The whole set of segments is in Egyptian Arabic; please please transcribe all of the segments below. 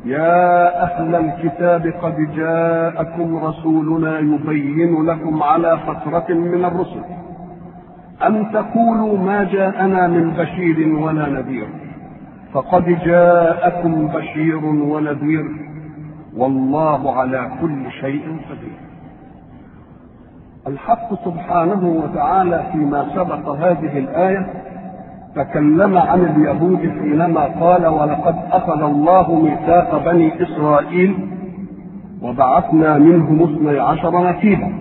يا أهل الكتاب قد جاءكم رسولنا يبين لكم على فترة من الرسل أن تقولوا ما جاءنا من بشير ولا نذير فقد جاءكم بشير ونذير والله على كل شيء قدير الحق سبحانه وتعالى فيما سبق هذه الآية تكلم عن اليهود حينما قال ولقد أخذ الله ميثاق بني إسرائيل وبعثنا منهم اثني عشر نكيلا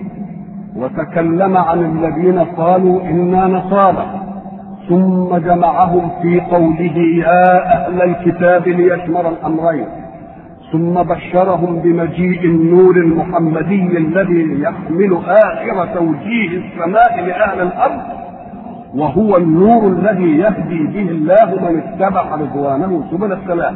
وتكلم عن الذين قالوا إنا نصارى ثم جمعهم في قوله يا أهل الكتاب ليشمر الأمرين ثم بشرهم بمجيء النور المحمدي الذي يحمل آخر توجيه السماء لأهل الأرض وهو النور الذي يهدي به الله من اتبع رضوانه سبل السلام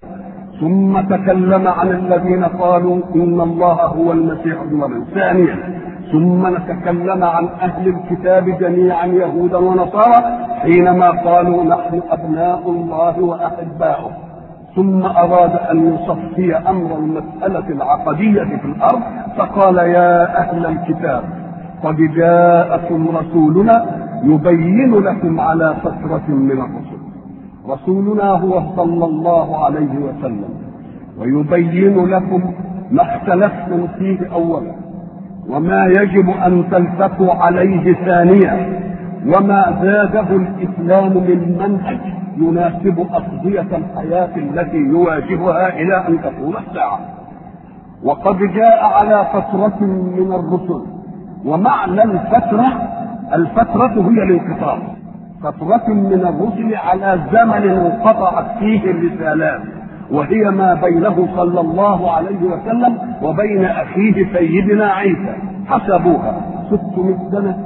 ثم تكلم عن الذين قالوا ان الله هو المسيح ابن مريم ثانيا ثم نتكلم عن اهل الكتاب جميعا يهودا ونصارى حينما قالوا نحن ابناء الله واحباؤه ثم اراد ان يصفي امر المساله العقديه في الارض فقال يا اهل الكتاب قد جاءكم رسولنا يبين لكم على فترة من الرسل رسولنا هو صلى الله عليه وسلم ويبين لكم ما اختلفتم فيه أولا وما يجب أن تلتقوا عليه ثانيا وما زاده الإسلام من منهج يناسب أقضية الحياة التي يواجهها إلى أن تقوم الساعة وقد جاء على فترة من الرسل ومعنى الفترة الفترة هي الانقطاع فترة من الرسل على زمن انقطعت فيه الرسالات وهي ما بينه صلى الله عليه وسلم وبين أخيه سيدنا عيسى حسبوها 600 سنة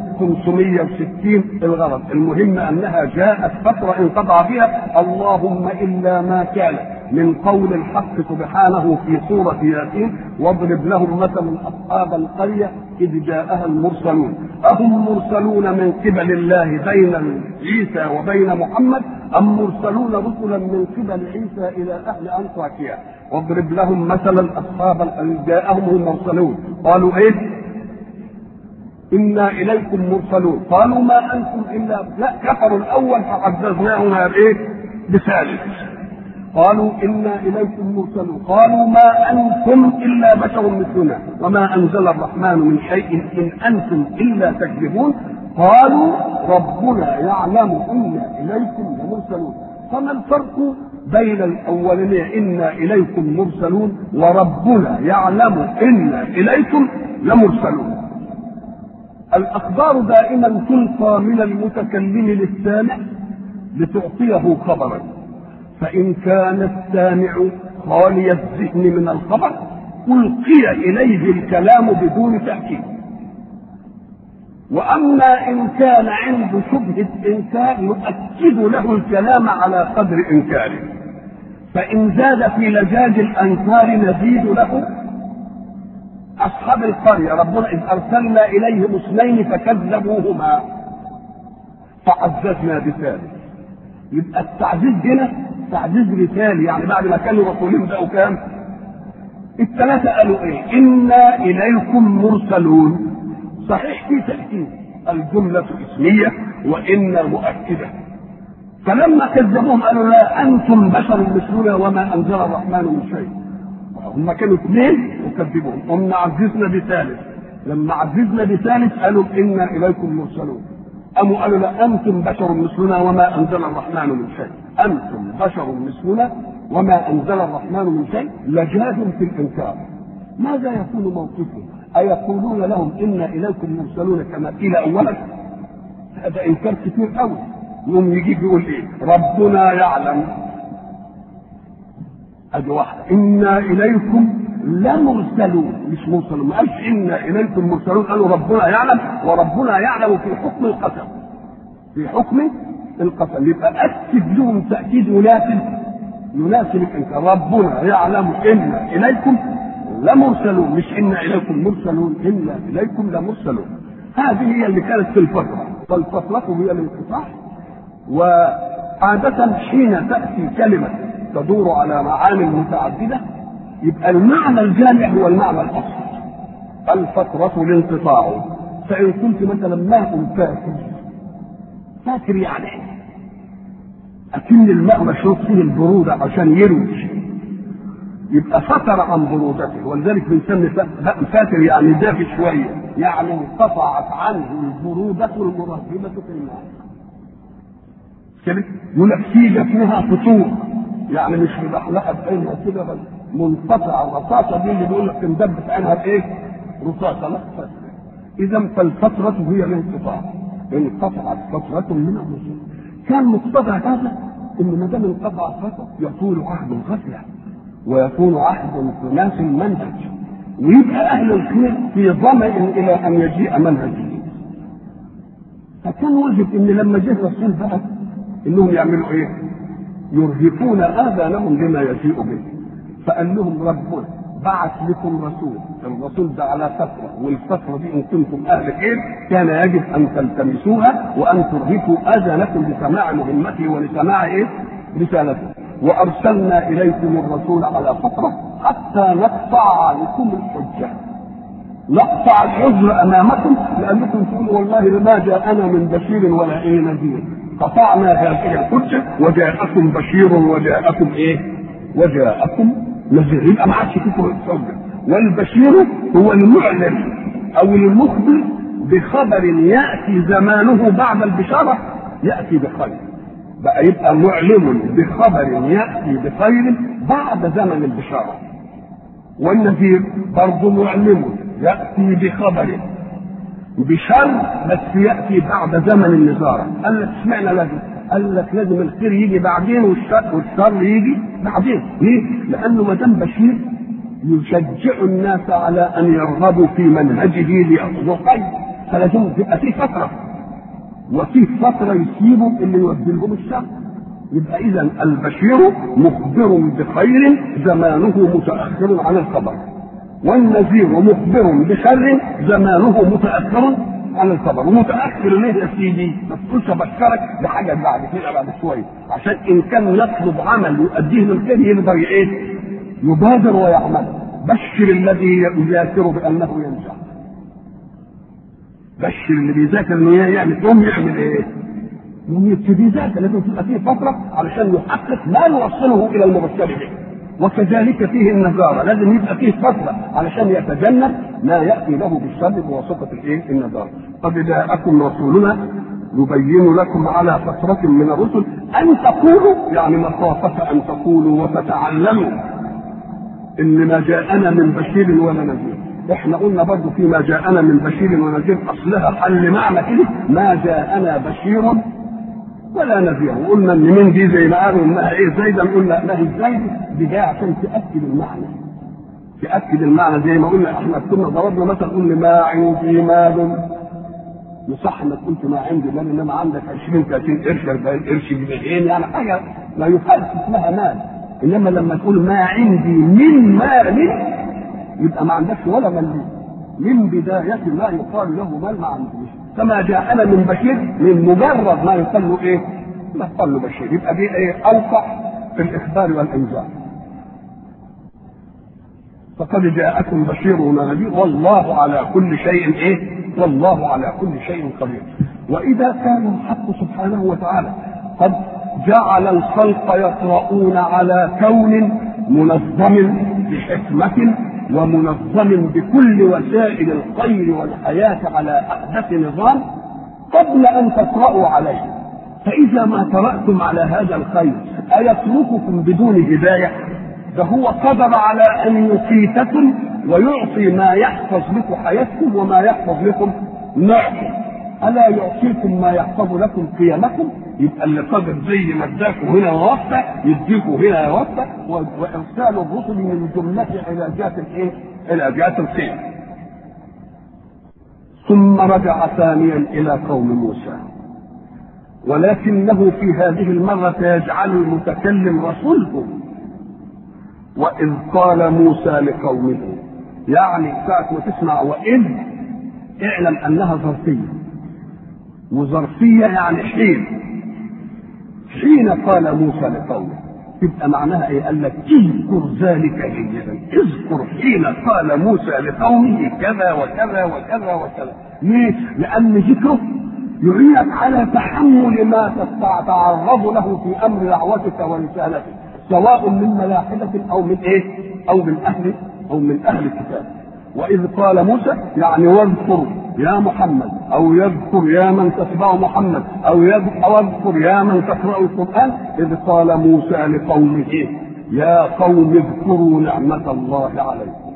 560 الغرض المهم أنها جاءت فترة انقطع فيها اللهم إلا ما كان من قول الحق سبحانه في سورة ياسين واضرب لهم مثلا أصحاب القرية إذ جاءها المرسلون أهم مرسلون من قبل الله بين عيسى وبين محمد أم مرسلون رسلا من قبل عيسى إلى أهل أنطاكيا واضرب لهم مثلا أصحاب القرية جاءهم المرسلون قالوا إيه إنا إليكم مرسلون قالوا ما أنتم إلا لا كفروا الأول فعززناهم بإيه بثالث قالوا إنا إليكم مرسلون قالوا ما أنتم إلا بشر مثلنا وما أنزل الرحمن من شيء إن أنتم إلا تكذبون قالوا ربنا يعلم إنا إليكم لمرسلون فما الفرق بين الأولين إنا إليكم مرسلون وربنا يعلم إنا إليكم لمرسلون الأخبار دائما تلقى من المتكلم للسامع لتعطيه خبرا فإن كان السامع خالي الذهن من الخبر ألقي إليه الكلام بدون تأكيد وأما إن كان عنده شبهة إنكار نؤكد له الكلام على قدر إنكاره فإن زاد في لجاج الأنكار نزيد له أصحاب القرية ربنا إذ أرسلنا إليهم اثنين فكذبوهما فعززنا بثالث يبقى التعزيز هنا تعزيز رسالي يعني بعد ما كانوا رسولين بقوا كام؟ الثلاثة قالوا إيه؟ إنا إليكم مرسلون صحيح في تأكيد الجملة اسمية وإن مؤكدة فلما كذبوهم قالوا لا أنتم بشر مثلنا وما أنزل الرحمن من شيء هم كانوا اثنين وكذبوهم هم عززنا بثالث لما عززنا بثالث قالوا إنا إليكم مرسلون قاموا قالوا لا أنتم بشر مثلنا وما أنزل الرحمن من شيء أنتم بشر مثلنا وما أنزل الرحمن من شيء لجاد في الإنكار ماذا يكون موقفهم أيقولون لهم إنا إليكم مرسلون كما قيل أولا هذا إنكار كثير قوي يوم يجي يقول إيه ربنا يعلم ادي واحده انا اليكم لمرسلون مش مرسلون ما قالش انا اليكم مرسلون قالوا ربنا يعلم وربنا يعلم في حكم القسم في حكم القسم يبقى اكد لهم تاكيد يناسب يناسب الانكار ربنا يعلم انا اليكم لمرسلون مش انا اليكم مرسلون انا اليكم لمرسلون هذه هي اللي كانت في الفتره فالفتره هي الانقطاع وعاده حين تاتي كلمه تدور على معاني متعدده يبقى المعنى الجامع هو المعنى الاصلي الفترة الانقطاع فإن كنت مثلا ماء فاكر فاكر يعني أكن الماء مشروب فيه البرودة عشان يروج يبقى فتر عن برودته ولذلك بنسمي فاتر يعني دافي شوية يعني انقطعت عنه البرودة المرهبة في الماء كده يقول لك سيجة فيها فتور يعني مش مبحلقة بعينها كده بل منقطع الرصاصة دي اللي بيقول لك اندبت عينها بايه؟ رصاصة لا إذا فالفترة هي الانقطاع انقطعت فترة من الرسل كان مقتضى هذا ان ما دام انقطع فترة يطول عهد الغفلة ويكون عهد انطلاق المنهج ويبقى اهل الخير في ظمأ الى ان يجيء منهج جديد فكان واجب ان لما جه الرسول بقى انهم يعملوا ايه؟ يرهقون اذانهم بما يجيء به فقال لهم ربنا بعث لكم رسول الرسول ده على فترة والفترة دي إن كنتم أهل خير كان يجب أن تلتمسوها وأن ترهقوا أذانكم لسماع مهمته ولسماع إيه؟ رسالته وأرسلنا إليكم الرسول على فترة حتى نقطع عنكم الحجة نقطع العذر أمامكم لأنكم تقولوا والله ما جاءنا من بشير ولا إيه نذير قطعنا هذه الحجة وجاءكم بشير وجاءكم إيه؟ وجاءكم نذير يبقى ما عادش فيكم الحجة والبشير هو المعلن او المخبر بخبر ياتي زمانه بعد البشاره ياتي بخير بقى يبقى معلم بخبر ياتي بخير بعد زمن البشاره والنذير برضه معلم ياتي بخبر بشر بس ياتي بعد زمن النذاره قال لك اشمعنى لازم قال لك لازم الخير يجي بعدين والشر والشر يجي بعدين ليه؟ لانه ما دام بشير يشجع الناس على ان يرغبوا في منهجه ليأخذوا خير فلازم تبقى في فتره وفي فتره يسيبوا اللي يودي لهم الشر يبقى اذا البشير مخبر بخير زمانه متاخر عن الخبر والنذير مخبر بشر زمانه متاخر عن الخبر ومتاخر ليه يا سيدي؟ ما تقولش ابشرك بحاجه بعد كده بعد شويه عشان ان كان يطلب عمل يؤديه للخير يقدر ايه؟ يبادر ويعمل بشر الذي يذاكر بانه ينجح بشر اللي بيذاكر انه يعمل يوم يعمل ايه؟ يوم يبتدي يذاكر لازم تبقى فيه فتره علشان يحقق ما يوصله الى المبشر به وكذلك فيه النذارة لازم يبقى فيه فترة علشان يتجنب ما يأتي له بالشر بواسطة الايه؟ النذارة. قد جاءكم رسولنا يبين لكم على فترة من الرسل أن تقولوا يعني مخافة أن تقولوا وتتعلموا إن ما جاءنا من بشير ولا نذير. احنا قلنا برضه فيما جاءنا من بشير ونذير اصلها حل معنى كده ما جاءنا بشير ولا نذير وقلنا ان من دي زي ما قالوا انها ايه زايده قلنا انها ازاي دي جايه عشان تاكد المعنى تاكد المعنى زي ما قلنا احنا كنا ضربنا مثلا قلنا ما عندي مال يصح انك قلت ما عندي مال انما عندك 20 30 قرش 40 قرش جنيهين يعني حاجه لا يقال اسمها مال انما لما تقول ما عندي من مال يبقى ما عندكش ولا مال من بداية ما يقال له مال ما عندوش كما جاءنا من بشير من مجرد ما يقال له ايه؟ ما يقال له بشير يبقى دي ايه؟ اوقع في الاخبار والانذار. فقد جاءكم بشير ونذير والله على كل شيء ايه؟ والله على كل شيء قدير. واذا كان الحق سبحانه وتعالى قد جعل الخلق يقرؤون على كون منظم بحكمة ومنظم بكل وسائل الخير والحياة على أحدث نظام قبل أن تقرأوا عليه فإذا ما قرأتم على هذا الخير أيترككم بدون هداية ده هو قدر على أن يقيتكم ويعطي ما يحفظ لكم حياتكم وما يحفظ لكم نعمكم ألا يعطيكم ما يحفظ لكم قيمكم يبقى اللي قادر زي ما اداكم هنا يوفى يديكم هنا يوفى وارسال الرسل من جمله علاجات الايه؟ علاجات الخير. ثم رجع ثانيا الى قوم موسى. ولكنه في هذه المرة يجعل المتكلم رسولهم وإذ قال موسى لقومه يعني ساعة ما تسمع وإذ اعلم أنها ظرفية وظرفية يعني حين حين قال موسى لقومه تبقى معناها ايه؟ قال لك اذكر ذلك جيدا، اذكر حين قال موسى لقومه كذا وكذا وكذا وكذا، ليه؟ لأن ذكره يعينك على تحمل ما تتعرض له في أمر دعوتك ورسالتك، سواء من ملاحدة أو من إيه؟ أو من أهل أو من أهل الكتاب. وإذ قال موسى يعني واذكر يا محمد أو يذكر يا من تتبع محمد أو يذكر يا من تقرأ القرآن إذ قال موسى لقومه يا قوم اذكروا نعمة الله عليكم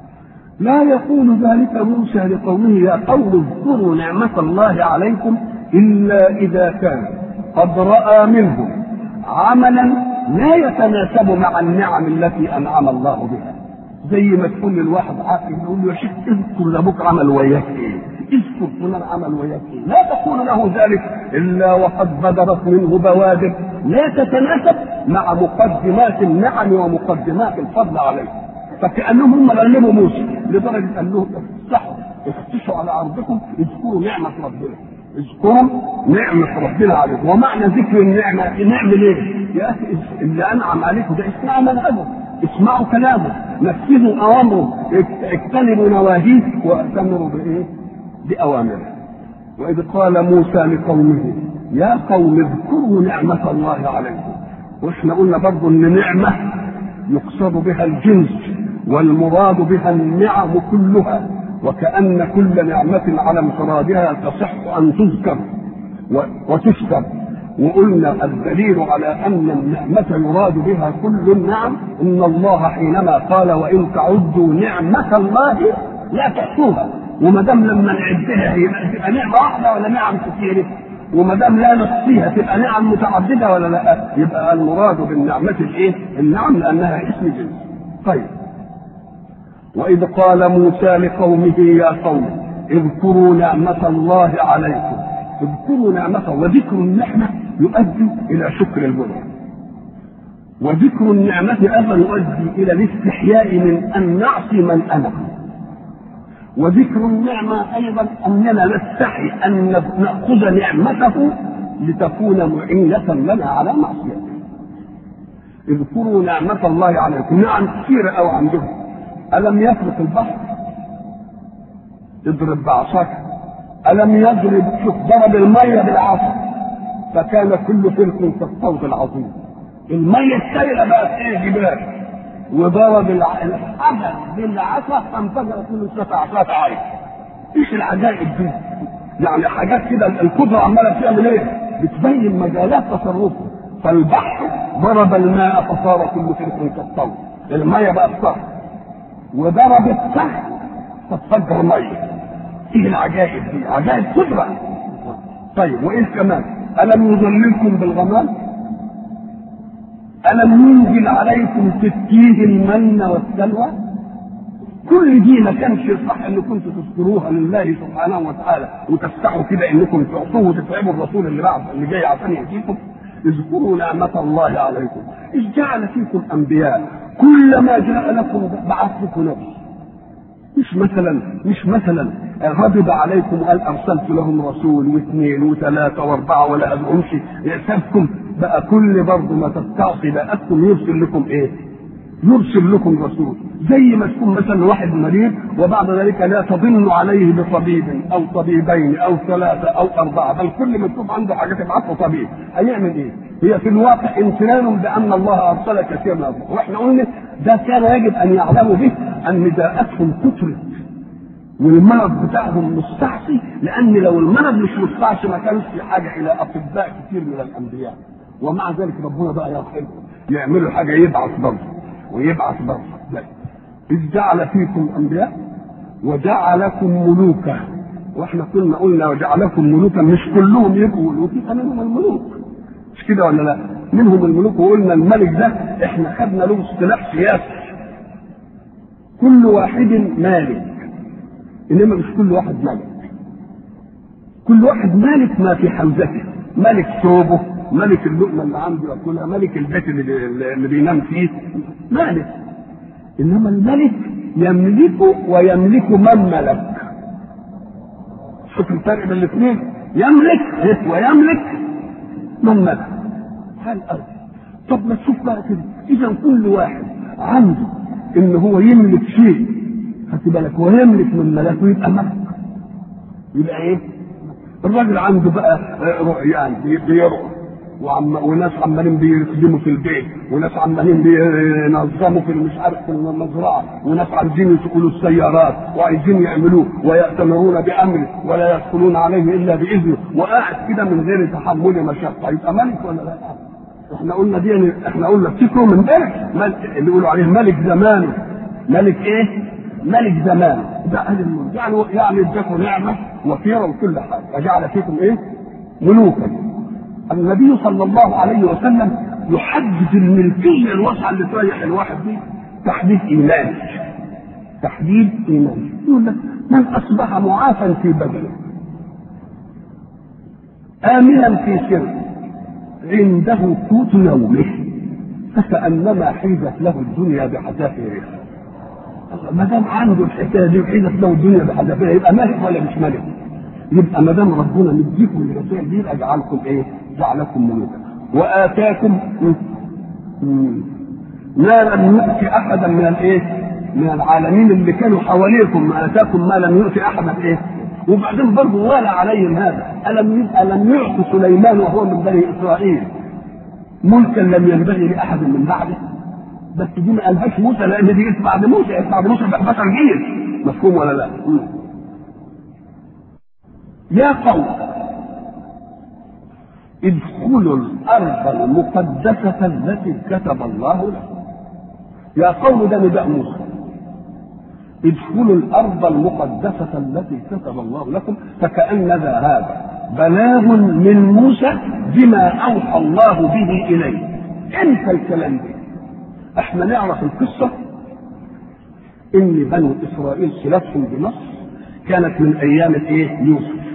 لا يقول ذلك موسى لقومه يا قوم اذكروا نعمة الله عليكم إلا إذا كان قد رأى منهم عملا لا يتناسب مع النعم التي أنعم الله بها زي ما تقول للواحد عاقل يقول له يا شيخ اذكر ابوك عمل وياك ايه؟ اذكر فلان عمل وياك ايه؟ لا تقول له ذلك الا وقد بدرت منه بوادر لا تتناسب مع مقدمات النعم ومقدمات الفضل عليه. فكانهم هم غلبوا موسى لدرجه قال لهم افتحوا افتشوا على ارضكم اذكروا نعمه ربنا. اذكروا نعمة ربنا عليكم ومعنى ذكر النعمة نعمل ايه؟ يا اخي اللي انعم عليكم ده اسمعوا منهجه اسمعوا كلامه نفذوا اوامره اجتنبوا نواهيه واتمروا بايه؟ باوامره واذ قال موسى لقومه يا قوم اذكروا نعمة الله عليكم واحنا قلنا برضه ان نعمة يقصد بها الجنس والمراد بها النعم كلها وكأن كل نعمة على انفرادها تصح أن تذكر وتشكر وقلنا الدليل على أن النعمة يراد بها كل النعم إن الله حينما قال وإن تعدوا نعمة الله لا تحصوها وما دام لما نعدها هي تبقى نعمة واحدة ولا نعم كثيرة وما دام لا نحصيها تبقى نعم متعددة ولا لا يبقى المراد بالنعمة الإيه؟ النعم لأنها اسم جنس طيب وإذ قال موسى لقومه يا قوم اذكروا نعمة الله عليكم اذكروا نعمة وذكر النعمة يؤدي إلى شكر المنعم وذكر النعمة أيضا يؤدي إلى الاستحياء من أن نعصي من أنعم وذكر النعمة أيضا أننا نستحي أن نأخذ نعمته لتكون معينة لنا على معصيته اذكروا نعمة الله عليكم نعم كثيرة أو عندهم ألم يفرق البحر اضرب بعصاك ألم يضرب شوف ضرب المية بالعصا فكان كل فرق كالصوت العظيم المية السائلة بقت ايه جبال وضرب الحجر بالعصا فانفجرت منه سبع عصات عين ايش العجائب دي؟ يعني حاجات كده القدرة عمالة تعمل ايه؟ بتبين مجالات تصرفه فالبحر ضرب الماء فصار كل فرق كالصوت المية بقت صخر وضرب الصخر فتفجر ميه ايه العجائب دي عجائب قدرة طيب وايه كمان الم يظللكم بالغمام الم ينزل عليكم تتيه المن والسلوى كل دي ما كانش يصح ان كنتوا تذكروها لله سبحانه وتعالى وتفتحوا كده انكم تعصوه وتتعبوا الرسول اللي بعد اللي جاي عشان يأتيكم اذكروا نعمة الله عليكم إذ جعل فيكم أنبياء كلما جاء لكم بعث لكم نبي مش مثلا مش مثلا غضب عليكم وقال ارسلت لهم رسول واثنين وثلاثه واربعه ولا ادعوش يحسبكم بقى كل برضه ما تستعصي بقتكم يرسل لكم ايه؟ يرسل لكم رسول زي ما تكون مثلا واحد مريض وبعد ذلك لا تضن عليه بطبيب او طبيبين او ثلاثه او اربعه بل كل ما تشوف عنده حاجه تبعت له طبيب هيعمل ايه؟ هي في الواقع امتنان بان الله ارسل كثير من الرسل واحنا قلنا ده كان يجب ان يعلموا به ان داءتهم كثرت والمرض بتاعهم مستعصي لان لو المرض مش مستعصي ما كانش في حاجه الى اطباء كثير من الانبياء ومع ذلك ربنا بقى يرحمهم يعملوا حاجه يبعث برضه ويبعث برضه إذ جعل فيكم أنبياء وجعلكم ملوكا واحنا كنا قلنا وجعلكم ملوكا مش كلهم يبقوا ملوك منهم الملوك مش كده ولا لا؟ منهم الملوك وقلنا الملك ده احنا خدنا له اصطلاح سياسي كل واحد مالك انما مش كل واحد ملك كل واحد مالك ما في حوزته ملك ثوبه ملك اللقمه اللي عنده ياكلها ملك البيت اللي, اللي بينام فيه مالك انما الملك يملك ويملك من ملك شوف الفرق بين الاثنين يملك ويملك من ملك هل أرض طب ما تشوف بقى كده اذا كل واحد عنده ان هو يملك شيء خدت بالك هو يملك من ملكه يبقى ملك يبقى ايه؟ الراجل عنده بقى يعني بيرعى وعم وناس عمالين بيخدموا في البيت وناس عمالين بينظموا في مش عارف في المزرعه وناس عايزين يسوقوا السيارات وعايزين يعملوه ويأتمرون بامره ولا يدخلون عليه الا باذنه وقاعد كده من غير تحمل مشقه يبقى ملك ولا لا؟ احنا قلنا دي يعني احنا قلنا افتكروا من امبارح اللي يقولوا عليه ملك زمانه ملك ايه؟ ملك زمان ده اهل الملك يعني يعني اداكم نعمه وفيره وكل حاجه فجعل فيكم ايه؟ ملوكا النبي صلى الله عليه وسلم يحدد الملكيه الواسعه اللي تريح الواحد دي تحديد ايماني تحديد ايماني يقول لك من اصبح معافا في بدنه امنا في سره عنده قوت يومه فكانما حيزت له الدنيا بحذافيرها ما دام عنده الحكايه دي وحيزت له الدنيا بحذافيرها يبقى ملك ولا مش ملك؟ يبقى ما دام ربنا مديكم الرسائل دي يبقى جعلكم ايه؟ جعلكم ملوكا واتاكم ما لم يؤت احدا من الايه؟ من العالمين اللي كانوا حواليكم ما اتاكم ما لم يؤت احدا ايه؟ وبعدين برضه ولا عليهم هذا الم الم يعط سليمان وهو من بني اسرائيل ملكا لم ينبغي لاحد من بعده بس دي ما قالهاش موسى لان دي جت بعد موسى جت بعد موسى ب 11 جيل مفهوم ولا لا؟ يا قوم ادخلوا الارض المقدسه التي كتب الله لكم يا قوم ده نداء موسى ادخلوا الارض المقدسه التي كتب الله لكم فكان ذا هذا بلاغ من موسى بما اوحى الله به اليه انت الكلام ده احنا نعرف القصه ان بنو اسرائيل صلتهم بمصر كانت من ايام الايه يوسف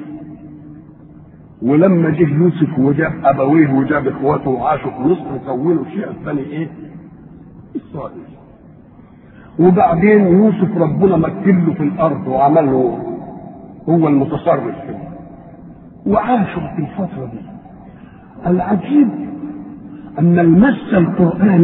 ولما جه يوسف وجاب ابويه وجاب اخواته وعاشوا في مصر كونوا شيعة بني ايه؟ اسرائيل. وبعدين يوسف ربنا مكن له في الارض وعمل له هو المتصرف فيه. وعاشوا في الفترة دي. العجيب ان المس القرآني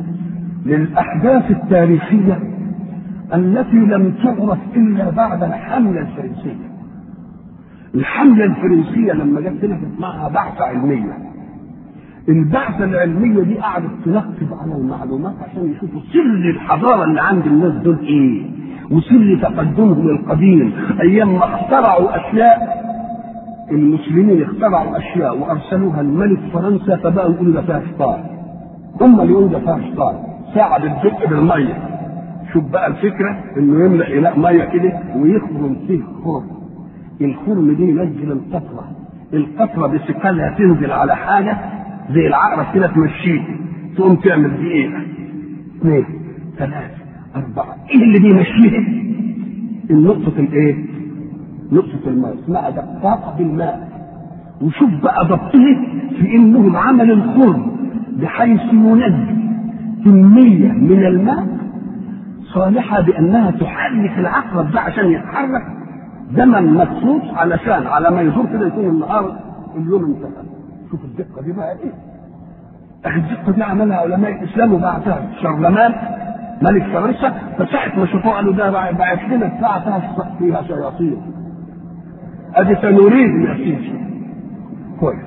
للاحداث التاريخية التي لم تعرف الا بعد الحملة الفرنسية. الحملة الفرنسية لما جت هنا كانت معها بعثة علمية. البعثة العلمية دي قعدت تركز على المعلومات عشان يشوفوا سر الحضارة اللي عند الناس دول ايه؟ وسر تقدمهم القديم أيام ما اخترعوا أشياء المسلمين اخترعوا أشياء وأرسلوها الملك فرنسا فبقوا يقولوا ده فيها شيطان. هم اللي يقولوا ده فيها شيطان. ساعة بتدق بالمية. شوف بقى الفكرة إنه يملأ إناء مية كده ويخرم فيه خرم. الخرم دي ينزل القطرة القطرة بثقلها تنزل على حاجة زي العقرب كده تمشيه تقوم تعمل دقيقة اثنين ثلاثة أربعة إيه اللي بيمشيها؟ النقطة الإيه؟ نقطة الماء اسمها دقاق بالماء وشوف بقى ضبطه في إنهم عمل الخرم بحيث ينزل كمية من الماء صالحة بأنها تحرك العقرب ده عشان يتحرك زمن مخصوص علشان على ما يزور كده يكون النهار اليوم انتهى شوف الدقه دي بقى ايه الدقه دي عملها علماء الاسلام وبعتها شرلمان ملك فرنسا فساعة ما شافوه قالوا ده بعت لنا الساعة فيها فيها شياطين ادي سنريد يا سيدي كويس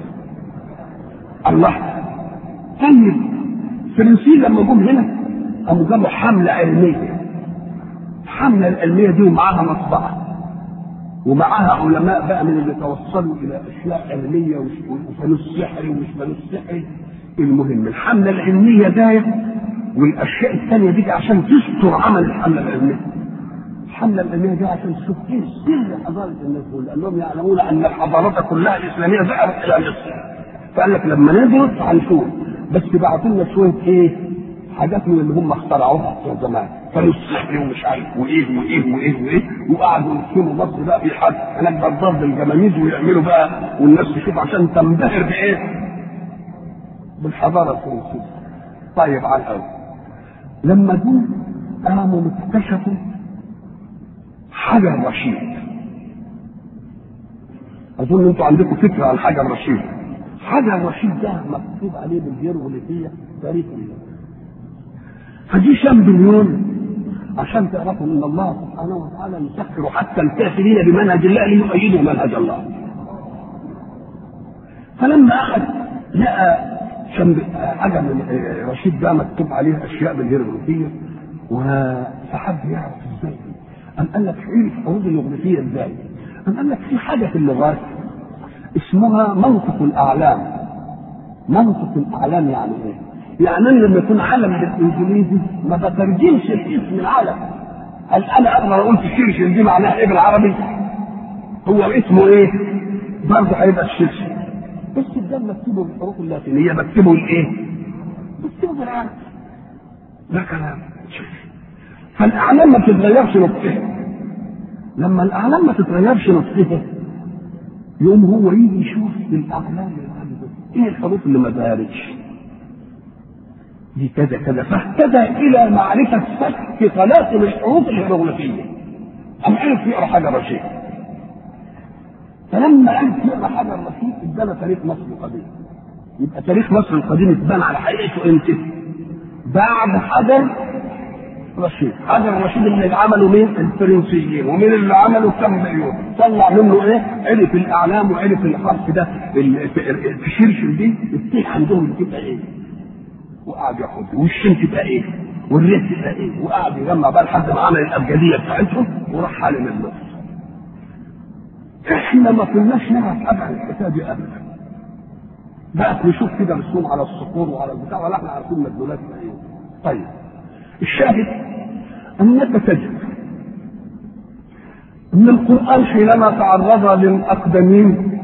الله طيب الفرنسيين لما جم هنا قاموا جابوا حملة علمية الحملة العلمية دي ومعاها مطبعة ومعاها علماء بقى من اللي توصلوا الى اشياء علميه وفانوس سحري ومش فانوس سحري المهم الحمله العلميه جايه والاشياء الثانيه دي عشان تستر عمل الحمله العلميه الحمله العلميه جايه عشان تشوف ايه سر حضاره الناس دول لانهم يعلمون ان الحضارات كلها الاسلاميه ذهبت الى مصر فقال لك لما ندرس هنشوف بس بعتوا لنا شويه ايه حاجات من اللي هم اخترعوها في زمان كانوا السحر ومش عارف وايه وايه وايه وايه وقعدوا يرسموا مصر بقى في حد هناك بقى ضرب الجماميز ويعملوا بقى والناس تشوف عشان تنبهر بايه؟ بالحضاره الفرنسيه. طيب على الاول لما دول قاموا اكتشفوا حجر رشيد اظن انتوا عندكم فكره عن حجر رشيد حجر رشيد ده مكتوب عليه بالهيروغليفيه تاريخ الله فدي شامبليون عشان تعرفوا ان الله سبحانه وتعالى يسخر حتى الكافرين بمنهج الله ليؤيدوا منهج الله فلما اخذ لقى شمب... حاجه من رشيد ده مكتوب عليها اشياء بالهيروغليفيه فحب يعرف ازاي قام قال لك ايه الحروف الهيروغليفيه ازاي؟ قام قال لك في حاجه في اللغات اسمها منطق الاعلام منطق الاعلام يعني ايه؟ يعني انا لما يكون علم بالانجليزي ما بترجمش الاسم العلم هل انا اقدر اقول في الشرشن دي معناها ايه بالعربي؟ هو اسمه ايه؟ برضه هيبقى الشرشن بس ده مكتوبه بالحروف اللاتينيه بكتبه الايه؟ بكتبه بالعربي ده كلام شوف فالاعلام ما بتتغيرش نطقها لما الاعلام ما تتغيرش نطقها يقوم هو يجي يشوف الاعلام اللي عنده ايه الحروف اللي ما ظهرتش دي كذا كذا فاهتدى الى معرفه فك طلاسم الحروف الهيروغليفيه ام عرف يقرا حاجه رشيد فلما عرف يقرا حاجه رشيد ادانا تاريخ مصر القديم يبقى تاريخ مصر القديم اتبان على حقيقته امتى؟ بعد حجر رشيد حجر رشيد اللي عمله مين؟ الفرنسيين ومين اللي عمله كامبريون طلع منه ايه؟ عرف الاعلام وعرف الحرف ده في شرشر دي التيه عندهم بتبقى ايه؟ وقعد يحط والشين تبقى ايه والريح تبقى ايه وقعد يجمع بقى لحد ما عمل الابجديه بتاعتهم وراح حالم النص احنا ما كناش نعرف ابعد الحكايه دي ابدا بقت نشوف كده رسوم على الصخور وعلى البتاع ولا احنا عارفين مدلولات ايه طيب الشاهد انك تجد ان القران حينما تعرض للاقدمين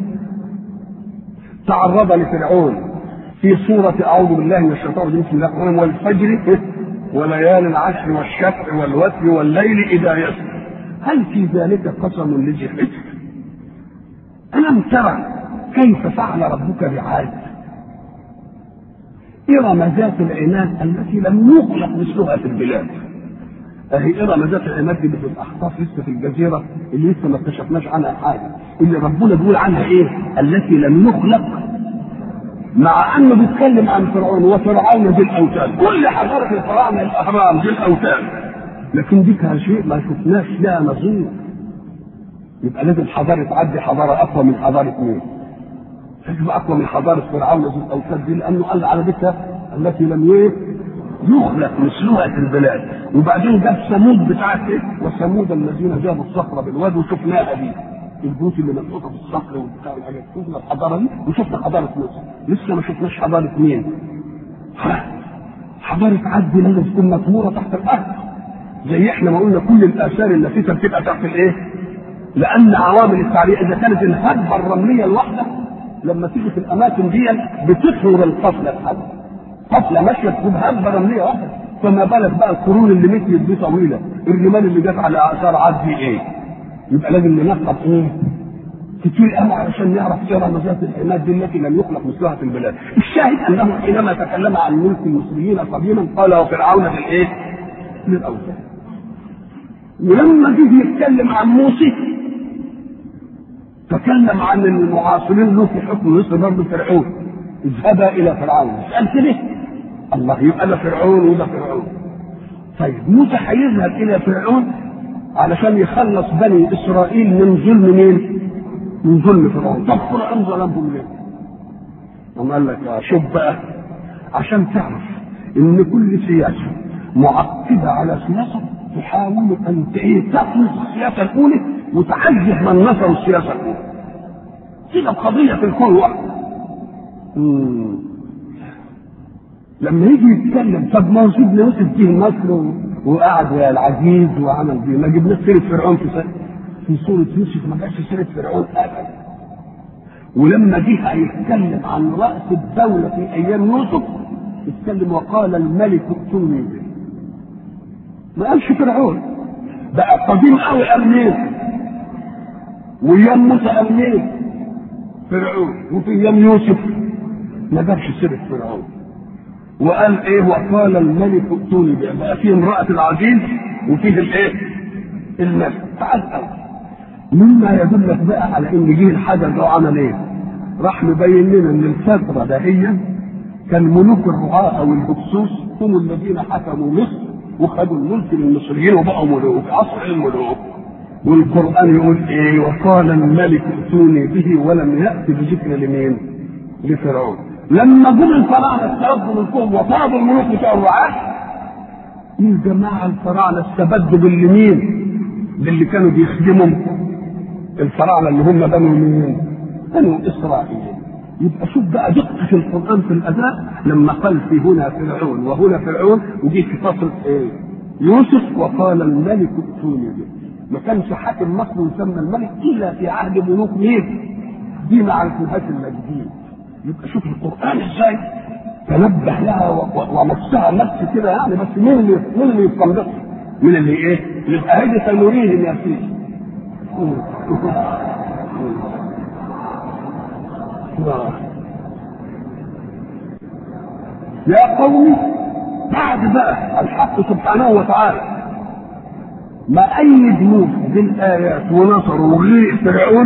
تعرض لفرعون في سورة أعوذ بالله من الشيطان الرجيم بسم الله الرحمن الرحيم والفجر وليال العشر والشفع والوتر والليل إذا يسر هل في ذلك قسم لذي حجر؟ ألم ترى كيف فعل ربك بعاد؟ إرم ذات العناد التي لم يخلق مثلها في البلاد. أهي إرم ذات العناد دي بتبقى أحقاف لسه في الجزيرة اللي لسه ما اكتشفناش عنها حاجة، اللي ربنا بيقول عنها إيه؟ التي لم يخلق مع انه بيتكلم عن فرعون وفرعون ذي الاوتاد كل حضاره الفراعنه الاهرام ذي الاوتاد لكن دي كان شيء ما شفناش لها نظير يبقى لازم حضاره تعدي حضاره اقوى من حضاره مين؟ لازم اقوى من حضاره فرعون ذي الاوتاد دي لانه قال على ذكر التي لم ايه؟ يخلق مثلها في البلاد وبعدين جاب ثمود بتاعت ايه؟ وثمود الذين جابوا الصخره بالواد وشفناها دي البيوت اللي مبسوطه في الصخر وبتاع الحاجات شفنا الحضاره دي وشفنا حضاره مصر لسه ما شفناش حضاره مين؟ حضاره عد لازم تكون مطموره تحت الارض زي احنا ما قلنا كل الاثار النفيسه بتبقى تحت الايه؟ لان عوامل التعريق اذا كانت الهبه الرمليه الواحده لما تيجي في الاماكن دي بتطهر القفله بحد قفله ماشيه تكون هبه رمليه واحده فما بالك بقى القرون اللي مشيت دي طويله الرمال اللي جت على اثار عد دي ايه؟ يبقى لازم ننقب ايه؟ كتير قوي علشان نعرف ايه رمزات العناد دي التي لم يخلق مثلها في البلاد. الشاهد انه حينما تكلم عن ملك المصريين قديما قال وفرعون في الايه؟ للاوثان. ولما جه يتكلم عن موسى تكلم عن المعاصرين له في حكم مصر برضه فرعون. اذهبا الى فرعون. سالت ليه؟ الله يبقى ده فرعون وده فرعون. طيب موسى هيذهب الى فرعون علشان يخلص بني اسرائيل من ظلم مين؟ من ظلم فرعون، طب فرعون ظلمهم ليه؟ قام قال لك شوف بقى عشان تعرف ان كل سياسه معقده على سياسه تحاول ان تفرض السياسه الاولى وتعذب من نصر السياسه الاولى. كده قضيه في الكون واحده. لما يجي يتكلم طب ما هو سيدنا يوسف جه مصر وقعد يا العزيز وعمل دي ما جبناش سيره فرعون في سنة. في سوره يوسف ما جاش سيره فرعون ابدا ولما جه هيتكلم عن راس الدوله في ايام يوسف اتكلم وقال الملك ائتوني به ما قالش فرعون بقى قديم قوي قال مين وايام موسى قال مين فرعون وفي ايام يوسف ما جابش سيره فرعون وقال ايه وقال الملك ائتوني به بقى فيه امرأة العزيز وفيه الايه الملك تعال مما يدلك بقى على ان جه الحجر ده وعمل ايه راح مبين لنا ان الفترة دهيا كان ملوك الرعاة او الهكسوس هم الذين حكموا مصر وخدوا الملك للمصريين وبقوا ملوك عصر الملوك والقران يقول ايه وقال الملك ائتوني به ولم يات بذكر لمين؟ لفرعون لما جم الفراعنه استردوا ملكهم وطردوا الملوك بتوع الرعاة الجماعه الفراعنه استبدوا باللي مين؟ باللي كانوا بيخدمهم الفراعنه اللي هم بنو مين؟ بنو اسرائيل يبقى شوف بقى دقة القرآن في الأداء لما قال في هنا فرعون وهنا فرعون وجي في فصل إيه؟ يوسف وقال الملك ائتوني به ما كانش حاكم مصر يسمى الملك إلا في عهد ملوك مين؟ دي ما عرفناهاش إلا جديد يبقى شوف القرآن إزاي تنبه لها ومسها نفس كده يعني بس مين اللي مين اللي يستنبطها؟ من اللي ايه؟ يبقى هذه سنريهم يا سيدي. يا قوم بعد بقى الحق سبحانه وتعالى ما أيد موسى بالآيات ونصر وغير فرعون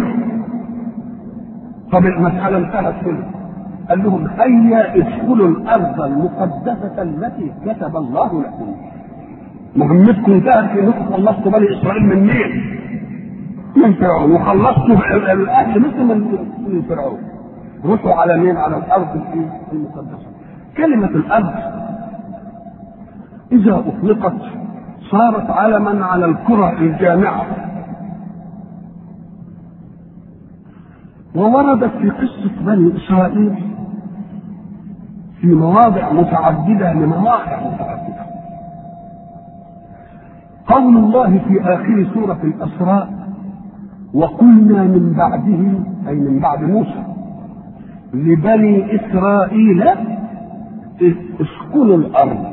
طب المسألة انتهت هنا قال لهم هيا ادخلوا الأرض المقدسة التي كتب الله لكم مهمتكم انتهت في انكم خلصتوا بني اسرائيل من مين؟ من فرعون وخلصتوا الاهل مثل من من فرعون روحوا على مين؟ على الارض المقدسه كلمه الارض اذا اطلقت صارت علما على الكره الجامعه ووردت في قصه بني اسرائيل في مواضع متعدده لمواقع متعدده قول الله في آخر سورة الأسراء وقلنا من بعده أي من بعد موسى لبني إسرائيل اسكنوا الأرض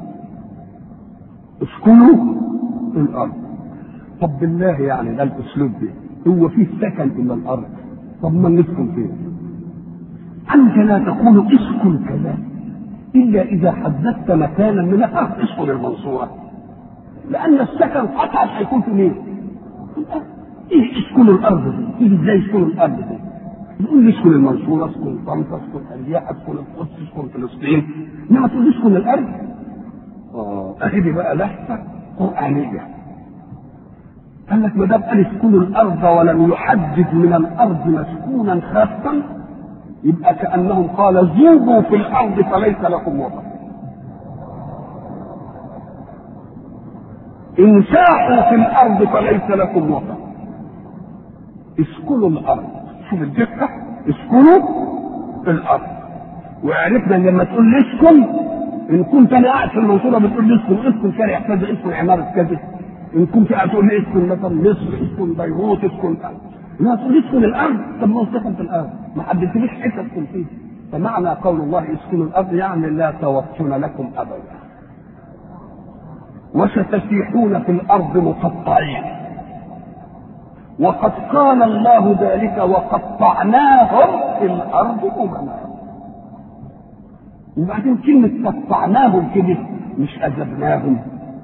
اسكنوا الأرض طب بالله يعني ده الأسلوب ده هو فيه سكن إلا الأرض طب ما نسكن فين؟ أنت لا تقول اسكن كذا إلا إذا حددت مكانا من الأرض اسكن المنصورة لان السكن قطعا هيكون في مين؟ ايه اسكنوا الارض دي؟ تيجي ازاي اسكنوا الارض دي؟ نقول لي اسكن المنصوره اسكن طنطا اسكن ارياح اسكن القدس اسكن فلسطين انما تقول اسكن الارض اه اهي دي بقى لحظه قرانيه قال لك ما دام قال اسكنوا الارض ولم يحدد من الارض مسكونا خاصا يبقى كانهم قال ذوبوا في الارض فليس لكم وطن انساحوا في الارض فليس لكم وطن اسكنوا الارض شوف الدقه اسكنوا الارض وعرفنا لما تقول لي اسكن ان كنت انا قاعد في المنصوره بتقول لي اسكن اسكن شارع كذا اسكن عماره كذا ان كنت قاعد تقول لي اسكن مثلا مصر اسكن بيروت اسكن لا تقول اسكن الارض طب ما هو سكن في الارض ما حددتليش حته اسكن فيه فمعنى قول الله اسكنوا الارض يعني لا توطن لكم ابدا وستسيحون في الارض مقطعين وقد قال الله ذلك وقطعناهم في الارض امما وبعدين كلمة قطعناهم كده مش أذبناهم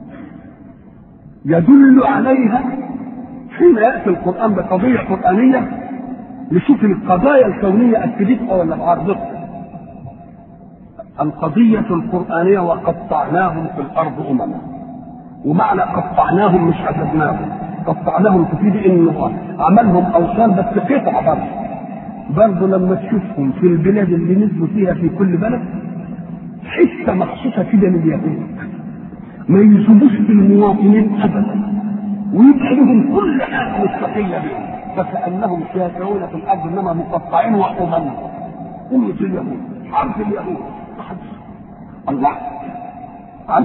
يدل عليها حين يأتي القرآن بقضية قرآنية نشوف القضايا الكونية أكدتها ولا معارضتها القضية القرآنية وقطعناهم في الأرض أمما ومعنى قطعناهم مش عذبناهم قطعناهم تفيد انه عملهم اوثان بس قطع برضه برضه لما تشوفهم في البلاد اللي نزلوا فيها في كل بلد حته مخصوصه كده من اليهود ما يسيبوش في المواطنين ابدا ويبعدهم كل حاجه مستقله بهم فكانهم شافعون في الارض انما مقطعين وامم امه اليهود حرف اليهود الله عن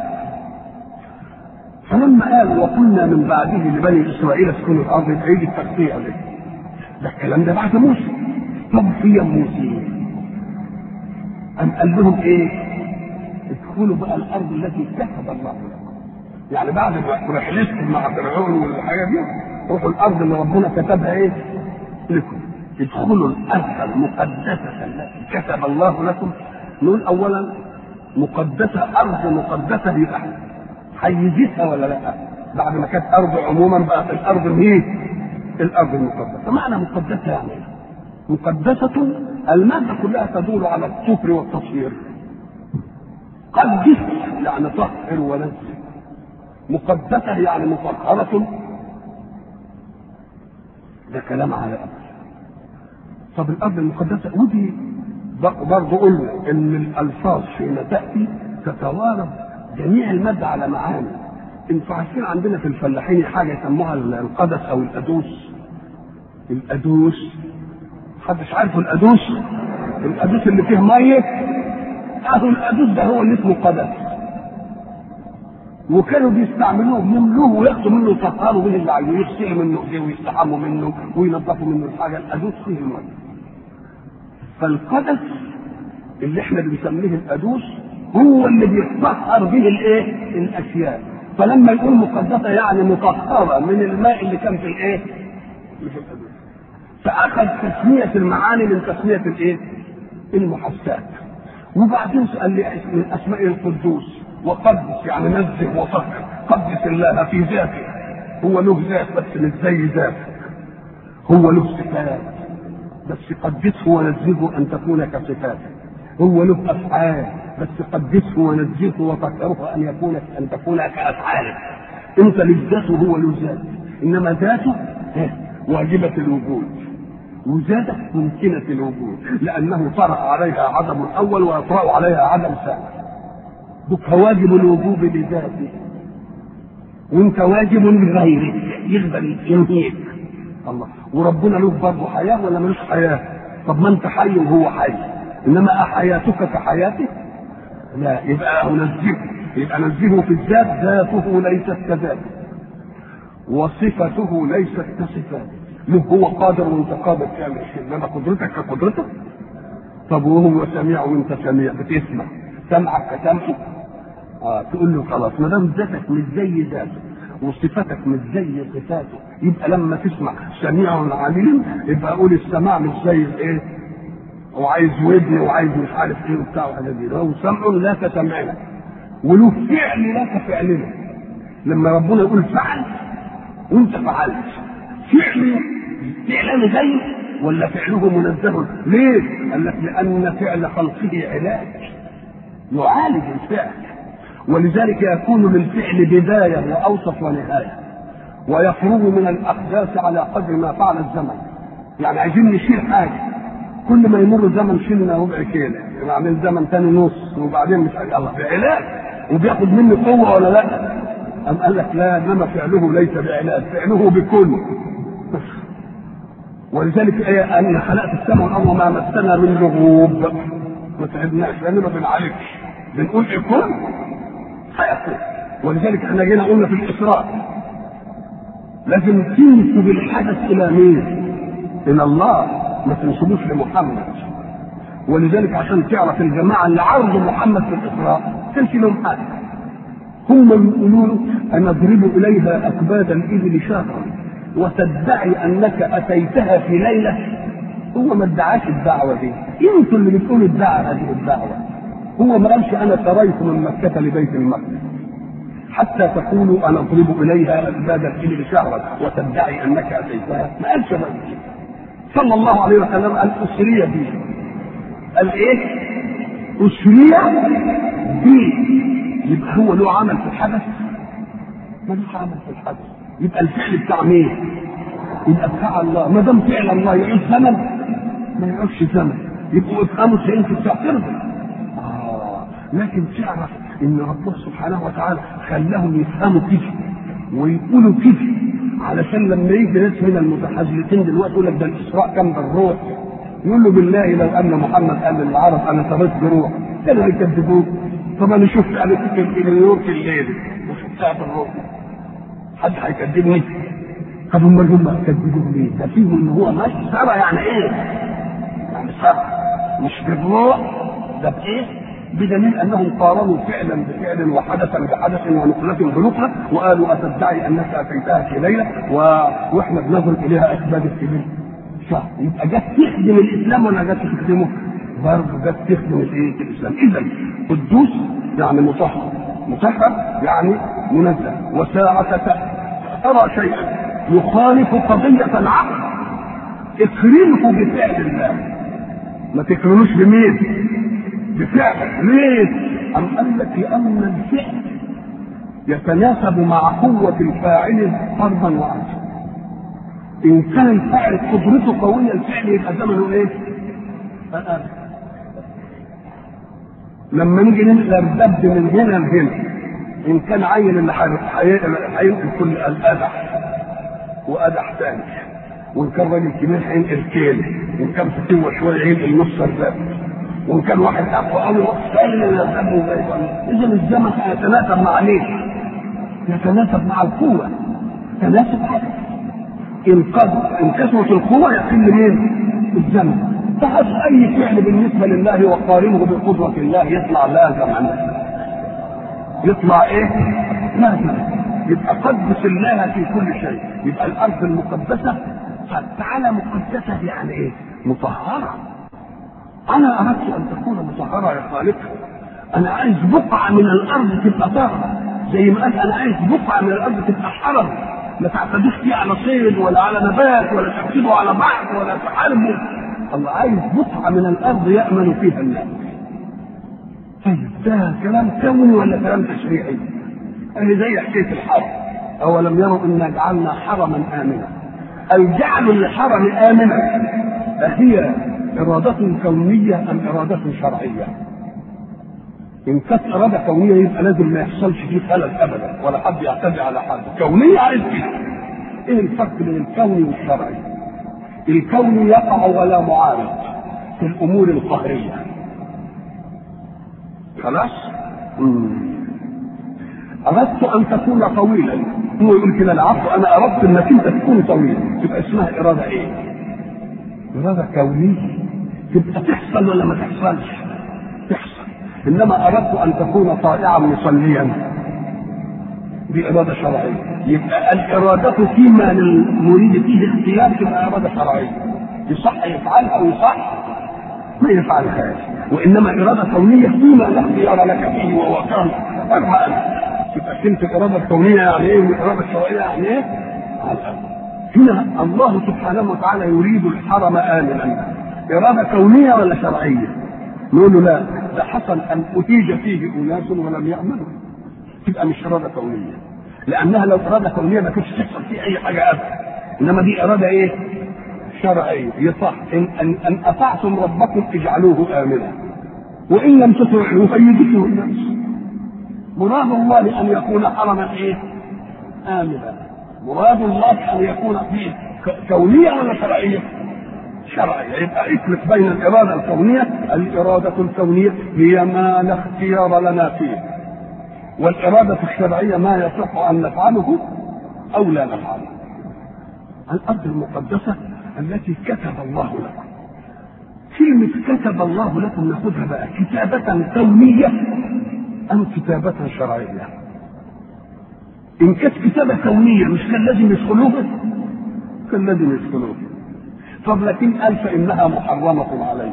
فلما قال وقلنا من بعده لبني اسرائيل اسكنوا الارض بعيد التغطيه ده ده الكلام ده بعد موسى طب في موسى أم قال لهم ايه؟ ادخلوا بقى الارض التي كتب الله لكم يعني بعد ما رحلتكم مع فرعون والحاجه دي روحوا الارض اللي ربنا كتبها ايه؟ لكم ادخلوا الارض المقدسه التي كتب الله لكم نقول اولا مقدسه ارض مقدسه يبقى حيزتها ولا لا؟ بعد ما كانت ارض عموما بقت الارض الايه؟ الارض المقدسه، معنى مقدسه يعني ايه؟ مقدسه المادة كلها تدور على الطهر والتطهير قدس يعني طهر ونزه مقدسة يعني مطهرة ده كلام على أب طب الأرض المقدسة ودي برضه قلنا إن الألفاظ حين تأتي تتوارد جميع المادة على معاني انتوا عارفين عندنا في الفلاحين حاجة يسموها القدس أو الأدوس الأدوس محدش عارف الأدوس الأدوس اللي فيه مية أهو الأدوس ده هو اللي اسمه قدس وكانوا بيستعملوه يملوه وياخدوا منه يطهروا به اللي عايزه يغسلوا منه ايديه ويستحموا منه وينظفوا منه الحاجه الادوس فيه الميه. فالقدس اللي احنا بنسميه الادوس هو اللي بيتطهر به الايه؟ الاشياء. فلما يقول مقدسه يعني مطهره من الماء اللي كان في الايه؟ اللي في الادوس. فاخذ تسميه المعاني من تسميه الايه؟ المحسات. وبعدين قال لي من اسماء القدوس وقدس يعني نزه وطهر قدس الله في ذاته هو له ذات بس مش زي ذاتك هو له صفات بس قدسه ونزهه ان تكون كصفاته هو له افعال بس قدسه ونزهه وطهره ان يكون ان تكون كافعاله انت لذاته هو له ذات انما ذاته واجبه الوجود وزادت ممكنة الوجود لأنه طرأ عليها عدم الأول ويطرأ عليها عدم ثاني بك واجب الوجوب لذاته وانت واجب لغيرك يقبل ينهيك الله وربنا له برضه حياه ولا ملوش حياه طب ما انت حي وهو حي انما احياتك كحياته لا يبقى انزهه يبقى نزهه في الذات ذاته ليست كذاته وصفته ليست كصفاته له هو قادر وانت قادر تعمل شيء انما قدرتك كقدرته طب وهو سميع وانت سميع بتسمع سمعك كسمعه اه تقول له خلاص ما دام ذاتك مش زي ذاته وصفاتك مش زي صفاته يبقى لما تسمع سميع عليم يبقى اقول السماع مش زي الايه وعايز ودن وعايز مش عارف ايه وبتاع وحاجات دي هو سمع لا كسمعنا وله فعل لا كفعلنا لما ربنا يقول فعل وانت فعلت فعل فعلا زيه ولا فعله منزه ليه؟ قال لك لان فعل خلقه علاج يعالج الفعل ولذلك يكون للفعل بداية وأوسط ونهاية ويفرغ من الأحداث على قدر ما فعل الزمن يعني عايزين نشيل حاجة كل ما يمر زمن شلنا ربع كيلو بعدين زمن تاني نص وبعدين مش الله بعلاج وبياخد مني قوة ولا لا؟ أم قال لك لا إنما فعله ليس بعلاج فعله بكل ولذلك ايه ان خلقت السماء والارض ما مسنا من لغوب ما تعبناش لان ما بنعالجش بنقول يكون هيكون ولذلك احنا جينا قلنا في الاسراء لازم تنسب الحدث الى مين؟ الى الله ما تنسبوش لمحمد ولذلك عشان تعرف الجماعه اللي عرضوا محمد في الاسراء كانش لهم حاجه هم يقولون ان اضرب اليها اكباد الابل شهرا وتدعي انك اتيتها في ليله هو ما ادعاش الدعوه دي انتوا اللي بتقولوا ادعى هذه الدعوه هو ما قالش انا سريت من مكه لبيت المقدس حتى تقولوا انا اضرب اليها اسباب الابل شهرا وتدعي انك اتيتها ما قالش ذلك صلى الله عليه وسلم قال اسري بي قال ايه؟ اسري بي يبقى هو له عمل في الحدث ملوش عمل في الحدث يبقى الفعل بتاع مين؟ يبقى بتاع الله ما دام فعل الله يعيش زمن ما يعيش زمن يبقوا افهموا شيء في التأثير آه لكن تعرف ان ربنا سبحانه وتعالى خلاهم يفهموا كده ويقولوا كده علشان لما يجي ناس من المتحدثين دلوقتي يقول لك ده الاسراء كان بالروح يقول له بالله لو ان محمد قال للعرب انا سريت بروح كانوا يكذبوه طب انا شفت انا كنت في نيويورك الليل وشفتها بالروح حد هيكذبني طب امال هم هيكذبوه ليه؟ ده فيهم ان هو ماشي سرى يعني ايه؟ يعني سرى مش بالروح ده بايه؟ بدليل انهم قارنوا فعلا بفعل وحدثا بحدث ونقلة بنقلة وقالوا اتدعي انك اتيتها في ليله و... واحنا بنظر اليها اكباد السبيل شهر يبقى جت تخدم الاسلام ولا جت تخدمه؟ برضه جت تخدم الايه؟ الاسلام اذا قدوس يعني مطهر مطهر يعني منزه وساعة ترى شيئا يخالف قضية العقل اكرمه بفعل الله ما تكرروش بمين بفعل ليه أم قال لك لأن الفعل يتناسب مع قوة الفاعل فرضا وعكسا إن كان الفاعل قدرته قوية الفعل يبقى زمنه إيه؟ أقل لما نيجي نرتد من هنا لهنا ان كان عين اللي هينقل كل القدح وقدح ثاني وان كان راجل كبير هينقل كيل وان كان فتوه شويه ينقل نص الباب وان كان واحد اقوى قوي اذا الزمن يتناسب مع ليه؟ يتناسب مع القوه تناسب ان قد ان كثرت القوه يقل مين؟ الزمن فحس اي فعل بالنسبه لله وقارنه بقدره الله يطلع لازم عنه يطلع ايه؟ لازم يبقى قدس الله في كل شيء يبقى الارض المقدسه تعالى مقدسه يعني ايه؟ مطهره انا اردت ان تكون مطهره يا خالق انا عايز بقعه من الارض تبقى طاهره زي ما قال انا عايز بقعه من الارض تبقى حرم ما تعتدوش فيه على صيد ولا على نبات ولا تحسبوا على بعض ولا تحاربوا الله عايز بقعة من الأرض يأمن فيها الناس. طيب ده كلام كوني ولا كلام تشريعي؟ أهي زي حكاية الحرم. أولم يروا إنا جعلنا حرما آمنا. الجعل الحرم آمنا أهي إرادة كونية أم إرادة شرعية؟ إن كانت إرادة كونية يبقى لازم ما يحصلش فيه خلل أبدا ولا حد يعتدي على حد. كونية عايز كده. إيه الفرق بين الكوني والشرعي؟ الكون يقع ولا معارض في الامور القهريه خلاص اردت ان تكون طويلا هو يقول كده العفو انا اردت انك انت تكون طويل تبقى اسمها اراده ايه اراده كونيه تبقى تحصل ولا ما تحصلش تحصل انما اردت ان تكون طائعا مصليا دي اراده شرعيه يبقى الاراده فيما للمريد فيه اختيار تبقى اراده شرعيه يصح يفعلها او يصح ما يفعلهاش وانما اراده كونيه فيما لا اختيار لك فيه وهو كان ارحم يبقى كلمه الاراده الكونيه يعني ايه والاراده الشرعيه يعني ايه؟ هنا الله سبحانه وتعالى يريد الحرم امنا اراده كونيه ولا شرعيه؟ نقول له لا ده حصل ان اتيج فيه اناس ولم يعملوا تبقى مش اراده كونيه لانها لو اراده كونيه ما كانتش تحصل فيه اي حاجه ابدا انما دي اراده ايه؟ شرعيه يصح ان ان, أن اطعتم ربكم اجعلوه امنا وان لم تطيعوه فيدخله الناس مراد الله ان يكون حرما ايه؟ امنا مراد الله ان يكون فيه كونيه ولا شرعيه؟ شرعية يبقى افرق بين الإرادة الكونية الإرادة الكونية هي ما لا اختيار لنا فيه والإرادة الشرعية ما يصح أن نفعله أو لا نفعله الأرض المقدسة التي كتب الله لكم كلمة كتب الله لكم ناخذها بقى كتابة كونية أم كتابة شرعية إن كانت كتابة كونية مش كان لازم يدخلوها كان لازم يدخلوها طب لكن قال فإنها محرمة عليه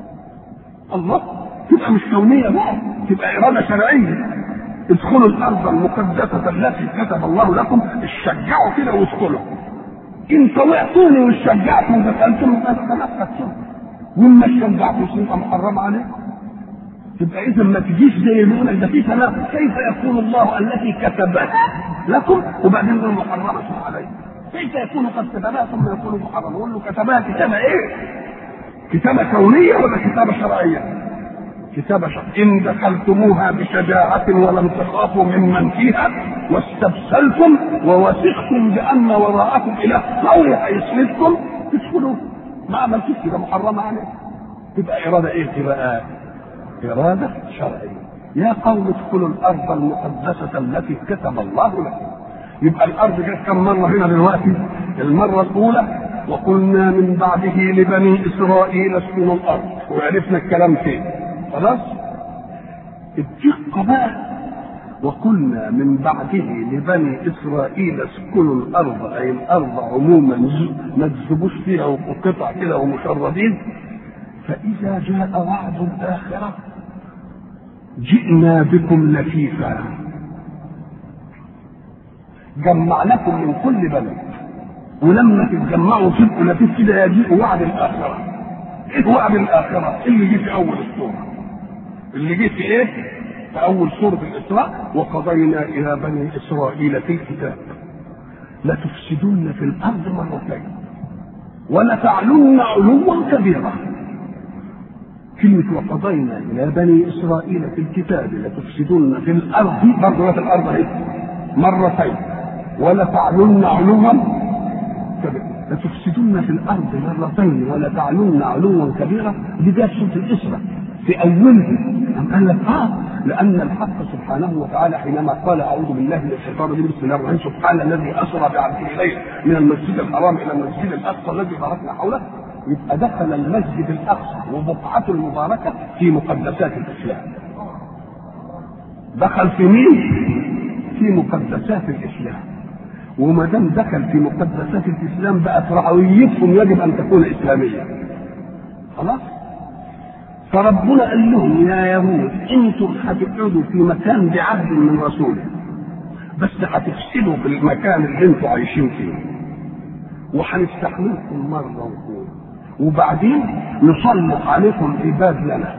الله تبقى مش كونية بقى تبقى إرادة شرعية ادخلوا الارض المقدسه التي كتب الله لكم اشجعوا كده وادخلوا ان طوعتوني وشجعتوا ودخلتم انا خلاص وما شجعتوش يبقى محرم عليكم يبقى اذا ما تجيش زي ما يقول ده في تناقض كيف يكون الله التي كتبها لكم وبعدين يقول محرمه عليكم كيف يكون قد كتبها ثم يكون محرم يقول له كتبها كتابه ايه؟ كتابه كونيه ولا كتابه شرعيه؟ كتاب شرع إن دخلتموها بشجاعة ولم تخافوا ممن فيها واستبسلتم ووثقتم بأن وراءكم إله قوي هيسندكم تدخلوا ما عملتوش كده محرمة عليكم تبقى إرادة إيه تبقى إرادة شرعية يا قوم ادخلوا الأرض المقدسة التي كتب الله لكم يبقى الأرض جت كم مرة هنا دلوقتي المرة الأولى وقلنا من بعده لبني إسرائيل اسكنوا الأرض وعرفنا الكلام فين خلاص الدقة بقى وقلنا من بعده لبني اسرائيل اسكنوا الارض اي الارض عموما ما تسيبوش فيها وقطع كده ومشردين فاذا جاء وعد الاخره جئنا بكم لفيفا جمعناكم من كل بلد ولما تتجمعوا تبقوا لفيف كده يجيء وعد الاخره ايه وعد الاخره اللي جه في اول السوره اللي جه في ايه في اول سوره الاسراء وقضينا الى بني اسرائيل في الكتاب لتفسدن في الارض مرتين ولتعلن علوا كبيرا كلمة وقضينا إلى بني إسرائيل في الكتاب لتفسدن في الأرض برضه في الأرض إيه؟ مرتين ولتعلن علوا كبيرا لتفسدن في الأرض مرتين ولتعلن علوا كبيرا دي جاءت سورة الإسراء في أولها أم قال لك آه لأن الحق سبحانه وتعالى حينما قال أعوذ بالله من الشيطان الرجيم بسم الله الرحمن الرحيم سبحان الذي أسرى بعبده إليه من المسجد الحرام إلى المسجد الأقصى الذي باركنا حوله يبقى دخل المسجد الاقصى وبقعته المباركه في مقدسات الاسلام. دخل في مين؟ في مقدسات الاسلام. وما دام دخل في مقدسات الاسلام بقت رعويتهم يجب ان تكون اسلاميه. خلاص؟ فربنا قال لهم يا يهود انتم هتقعدوا في مكان بعهد من رسوله بس هتفسدوا في المكان اللي انتم عايشين فيه وهنستحملكم مره وكون وبعدين نسلط عليكم عباد لنا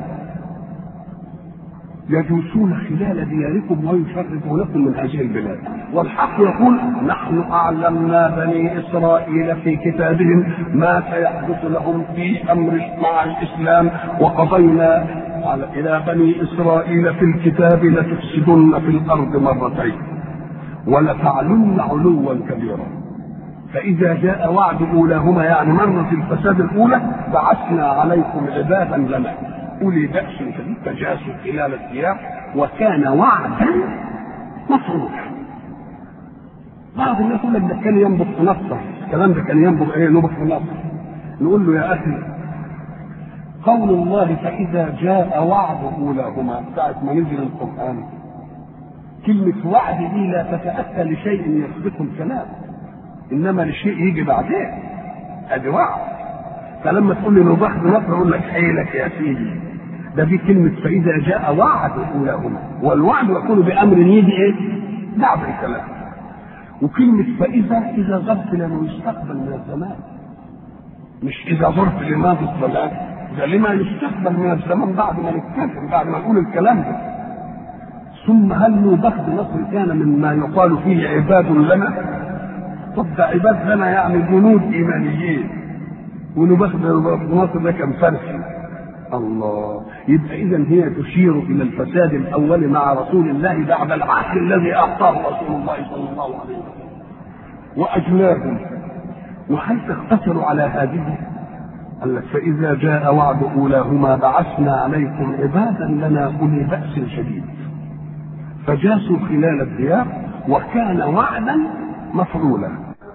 يجوسون خلال دياركم ويفرقوا لكم من هذه البلاد والحق يقول نحن اعلمنا بني اسرائيل في كتابهم ما سيحدث لهم في امر مع الاسلام وقضينا على الى بني اسرائيل في الكتاب لتفسدن في الارض مرتين ولتعلن علوا كبيرا فإذا جاء وعد أولاهما يعني مرة الفساد الأولى بعثنا عليكم عبادا لنا أولي بأس شديد فجاسوا خلال الديار وكان وعدا مفروضا بعض الناس يقول لك ده كان ينبغ في نصر الكلام ده كان ينبغ ايه نبغ في نصر نقول له يا اخي قول الله فإذا جاء وعد أولاهما ساعة ما نزل القرآن كلمة وعد دي لا تتأتى لشيء يسبقه الكلام انما لشيء يجي بعدين ادي وعد فلما تقول لي نباح بنصر اقول لك حيلك يا سيدي ده في كلمة فإذا جاء وعد أولاهما والوعد يكون بأمر يجي إيه؟ بعد الكلام وكلمة فإذا إذا ظرف لما يستقبل من الزمان مش إذا ظرف لماضي الزمان ده لما يستقبل من الزمان بعد ما نتكلم بعد ما نقول الكلام ده ثم هل نوبخ بنصر كان مما يقال فيه عباد لنا طب ده عباد لنا يعني جنود ايمانيين ونبخ بنصر ده كان فرسي الله يبقى اذا هي تشير الى الفساد الاول مع رسول الله بعد العهد الذي اعطاه رسول الله صلى الله عليه وسلم واجلاهم وهل تقتصر على هذه قال لك فاذا جاء وعد اولاهما بعثنا عليكم عبادا لنا اولي باس شديد فجاسوا خلال الديار وكان وعدا مفعولا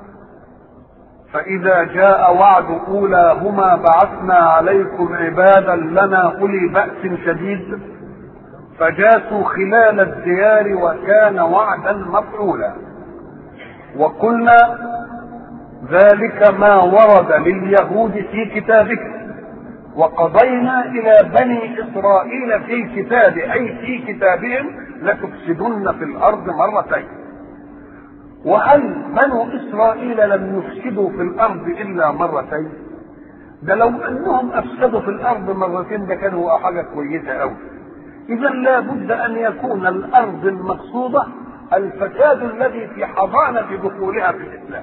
فإذا جاء وعد أولاهما بعثنا عليكم عبادا لنا أولي بأس شديد فجاسوا خلال الديار وكان وعدا مفعولا وقلنا ذلك ما ورد لليهود في كتابهم وقضينا إلى بني إسرائيل في الكتاب أي في كتابهم لتفسدن في الأرض مرتين وهل بنو اسرائيل لم يفسدوا في الارض الا مرتين ده لو انهم افسدوا في الارض مرتين ده كان هو حاجه كويسه قوي اذا لابد ان يكون الارض المقصوده الفساد الذي في حضانه دخولها في الاسلام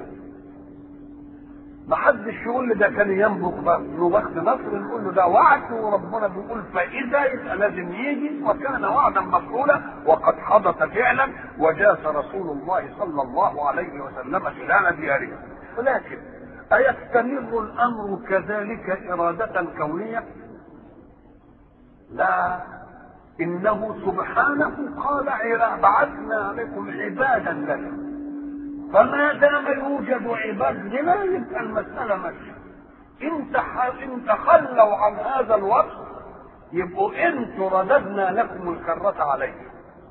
ما حدش يقول لي ده كان ينبغ نبخ مصر نقول له ده وعد وربنا بيقول فاذا يبقى لازم يجي وكان وعدا مفعولا وقد حدث فعلا وجاس رسول الله صلى الله عليه وسلم خلال ديارهم ولكن أيستمر الأمر كذلك إرادة كونية؟ لا إنه سبحانه قال بعثنا عليكم عبادا لنا فما دام يوجد عباد لنا يبقى المسألة ماشية إن إن تخلوا عن هذا الوصف يبقوا انتوا رددنا لكم الكرة عليهم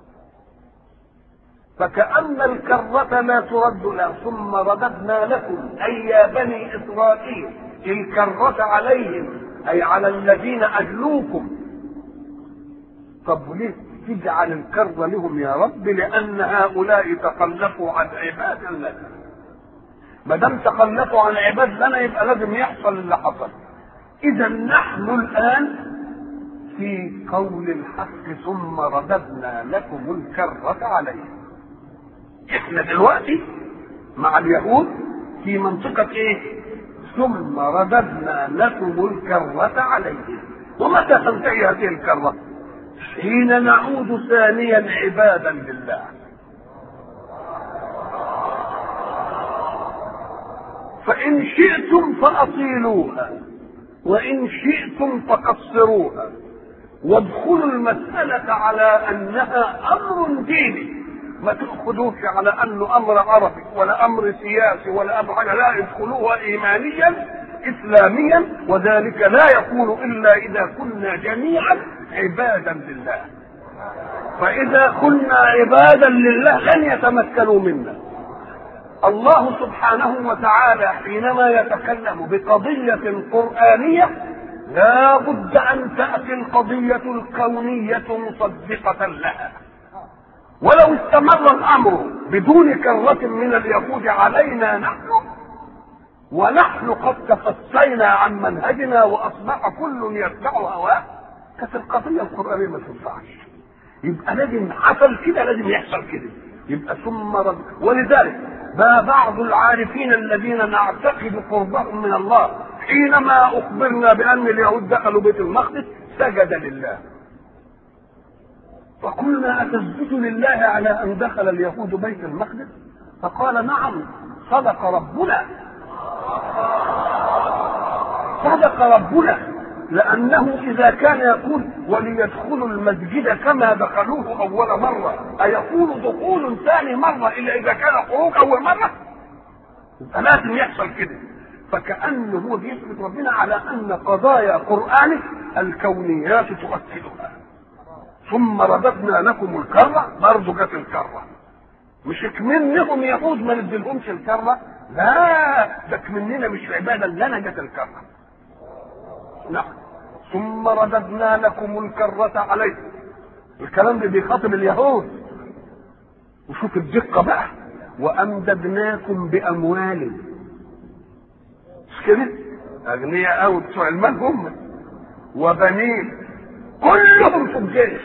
فكأن الكرة لا ترد لا ثم رددنا لكم أي يا بني إسرائيل الكرة عليهم أي على الذين أجلوكم طب ليه تجعل الكر لهم يا رب لان هؤلاء تخلفوا عن عباد لنا ما دام تخلفوا عن عباد لنا يبقى لازم يحصل اللي حصل إذا نحن الآن في قول الحق ثم رددنا لكم الكرة عليه احنا دلوقتي مع اليهود في منطقة ايه ثم رددنا لكم الكرة عليهم ومتى تنتهي هذه الكرة حين نعود ثانيا عبادا لله فإن شئتم فأطيلوها وإن شئتم فقصروها وادخلوا المسألة على أنها أمر ديني ما تأخذوش على أنه أمر عربي ولا أمر سياسي ولا أمر حاجة لا ادخلوها إيمانيا إسلاميا وذلك لا يكون إلا إذا كنا جميعا عبادا لله فإذا كنا عبادا لله لن يتمكنوا منا الله سبحانه وتعالى حينما يتكلم بقضية قرآنية لا بد أن تأتي القضية الكونية مصدقة لها ولو استمر الأمر بدون كرة من اليهود علينا نحن ونحن قد تفسينا عن منهجنا وأصبح كل يتبع هواه كانت القضية القرآنية ما تنفعش يبقى لازم حصل كده لازم يحصل كده يبقى ثم رد ولذلك ما بعض العارفين الذين نعتقد قربهم من الله حينما اخبرنا بان اليهود دخلوا بيت المقدس سجد لله فقلنا اتسجد لله على ان دخل اليهود بيت المقدس فقال نعم صدق ربنا صدق ربنا لأنه إذا كان يقول وليدخلوا المسجد كما دخلوه أول مرة أيكون دخول ثاني مرة إلا إذا كان خروج أول مرة؟ لازم يحصل كده فكأنه هو بيثبت ربنا على أن قضايا قرآنه الكونيات تؤكدها ثم رددنا لكم الكرة برضه جت الكرة مش منهم يهود ما نديلهمش الكرة لا ده مننا مش عبادة لنا جت الكرة نعم ثم رددنا لكم الكرة عليكم الكلام ده بيخاطب اليهود وشوف الدقة بقى وأمددناكم بأموال مش كده؟ أغنياء أوي بتوع المال هم وبنين كلهم في الجيش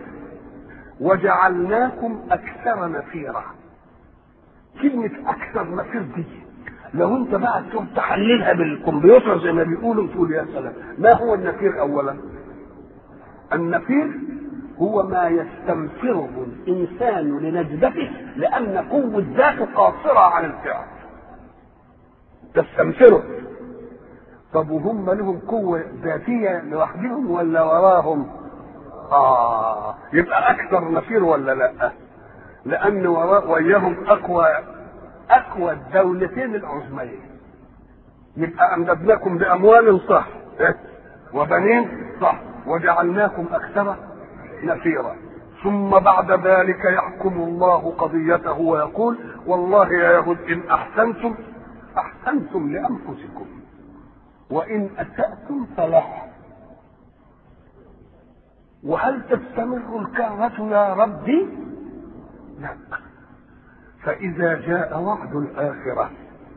وجعلناكم أكثر نفيرا كلمة أكثر نفير دي لو انت بقى تقوم تحللها بالكمبيوتر زي ما بيقولوا تقول يا سلام ما هو النفير اولا النفير هو ما يستنفره الانسان لنجدته لان قوه ذاته قاصره عن الفعل تستنفره طب وهم لهم قوه ذاتيه لوحدهم ولا وراهم اه يبقى اكثر نفير ولا لا لان وراء وياهم اقوى اقوى الدولتين العظميين يبقى امددناكم باموال صح وبنين صح وجعلناكم اكثر نفيرا ثم بعد ذلك يحكم الله قضيته ويقول والله يا يهود ان احسنتم احسنتم لانفسكم وان اساتم فلها وهل تستمر الكرة يا ربي؟ لا فإذا جاء وعد الآخرة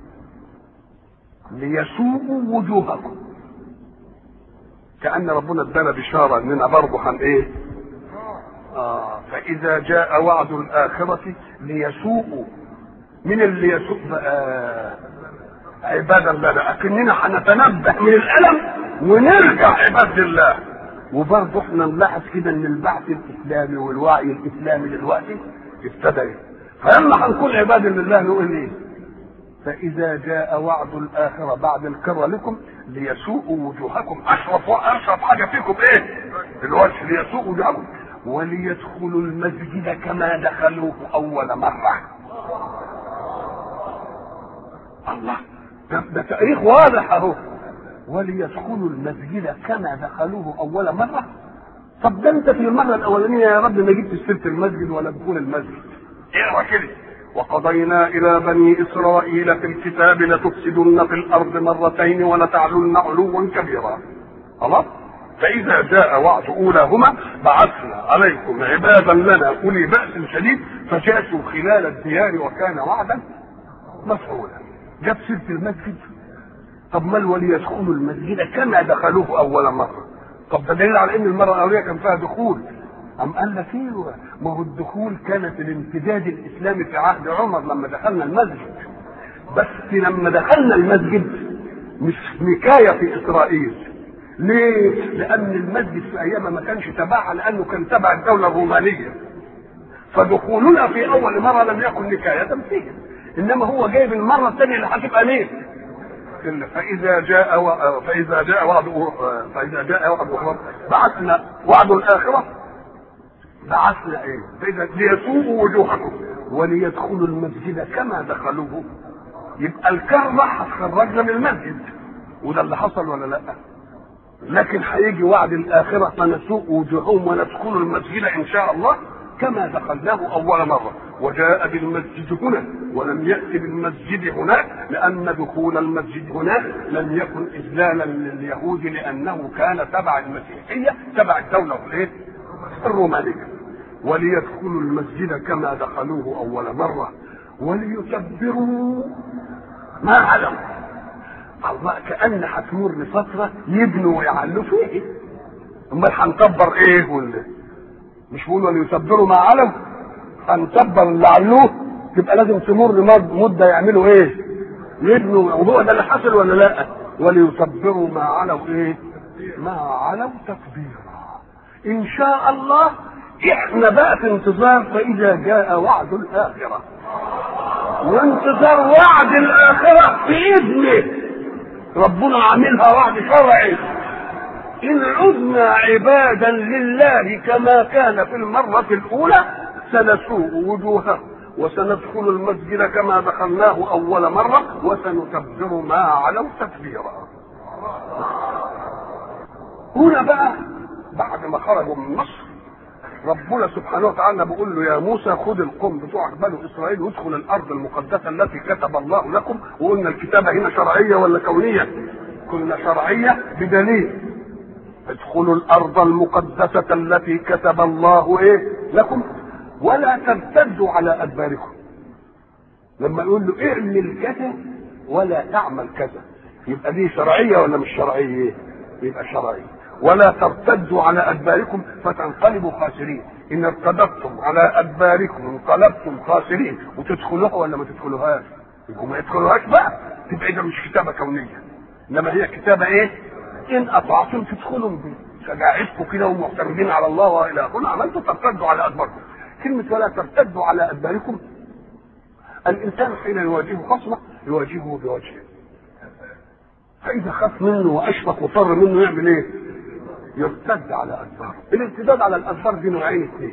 ليسوءوا وجوهكم كأن ربنا ادانا بشارة اننا برضه هن ايه؟ آه فإذا جاء وعد الآخرة ليسوءوا من اللي يسوء بقى عبادا لنا أكننا هنتنبه من الألم ونرجع عباد الله وبرضه احنا نلاحظ كده ان البعث الاسلامي والوعي الاسلامي دلوقتي ابتدى فلما هنكون عباد لله نقول ايه؟ فإذا جاء وعد الآخرة بعد الكرة لكم ليسوءوا وجوهكم أشرف أشرف حاجة فيكم إيه؟ الوجه ليسوءوا وجوهكم وليدخلوا المسجد كما دخلوه أول مرة. الله ده, ده تاريخ واضح أهو وليدخلوا المسجد كما دخلوه أول مرة. طب ده أنت في المرة الأولانية يا رب ما جبتش سيرة المسجد ولا دخول المسجد. اقرا كده وقضينا إلى بني إسرائيل في الكتاب لتفسدن في الأرض مرتين ولتعلن علوا كبيرا خلاص فإذا جاء وعد أولاهما بعثنا عليكم عبادا لنا أولي بأس شديد فجاسوا خلال الديار وكان وعدا مفعولا جاب سيرة المسجد طب ما وليدخلوا المسجد كما دخلوه اول مره طب ده دليل على ان المره الاوليه كان فيها دخول أم قال لك ايوه ما هو الدخول كانت الامتداد الاسلامي في عهد عمر لما دخلنا المسجد بس لما دخلنا المسجد مش نكايه في اسرائيل ليه؟ لأن المسجد في أيامها ما كانش تبعها لأنه كان تبع الدولة الرومانية. فدخولنا في أول مرة لم يكن نكاية فيها. إنما هو جايب المرة الثانية اللي هتبقى ليه؟ فإذا جاء و... فإذا جاء وعد فإذا جاء وعد أخرى بعثنا وعد الآخرة بعثنا إيه؟ فإذا ليسوءوا وجوهكم وليدخلوا المسجد كما دخلوه يبقى الكرة هتخرجنا من المسجد وده اللي حصل ولا لا؟ لكن هيجي وعد الآخرة فنسوء وجوههم وندخل المسجد إن شاء الله كما دخلناه أول مرة وجاء بالمسجد هنا ولم يأتي بالمسجد هناك لأن دخول المسجد هناك لم يكن إذلالا لليهود لأنه كان تبع المسيحية تبع الدولة الايه؟ الرومانية وليدخلوا المسجد كما دخلوه أول مرة وليتبروا ما علموا الله كأن هتمر فترة يبنوا ويعلوا فيه امال هنكبر ايه ولا مش بيقولوا ليصبروا ما علم هنكبر اللي علوه تبقى لازم تمر مده يعملوا ايه؟ يبنوا وهو ده اللي حصل ولا لا؟ وليصبروا ما علوا ايه؟ ما علوا تكبيرا ان شاء الله احنا بقى في انتظار فاذا جاء وعد الاخره وانتظار وعد الاخره باذنه ربنا عاملها وعد شرعي إن عدنا عبادا لله كما كان في المرة الأولى سنسوء وجوههم وسندخل المسجد كما دخلناه أول مرة وسنكبر ما علوا تكبيرا هنا بقى بعد ما خرجوا من مصر ربنا سبحانه وتعالى بيقول له يا موسى خذ القوم بتوعك بنو اسرائيل وادخل الارض المقدسه التي كتب الله لكم وقلنا الكتابه هنا شرعيه ولا كونيه؟ قلنا شرعيه بدليل ادخلوا الارض المقدسه التي كتب الله ايه لكم ولا ترتدوا على ادباركم لما يقول له اعمل كذا ولا تعمل كذا يبقى دي شرعيه ولا مش شرعيه؟ يبقى شرعيه ولا ترتدوا على ادباركم فتنقلبوا خاسرين ان ارتدتم على ادباركم انقلبتم خاسرين وتدخلوها ولا ما تدخلوهاش يبقوا ما يدخلوهاش بقى تبقى ده مش كتابه كونيه انما هي كتابه ايه ان اطعتم تدخلوا بشجاعتكم كده ومعتمدين على الله والى اخره عملتوا ترتدوا على ادباركم كلمه ولا ترتدوا على ادباركم الانسان حين يواجهه خصمه يواجهه بوجهه فاذا خاف منه واشفق وفر منه يعمل ايه؟ يرتد على ادباره الارتداد على الادبار دي نوعين اثنين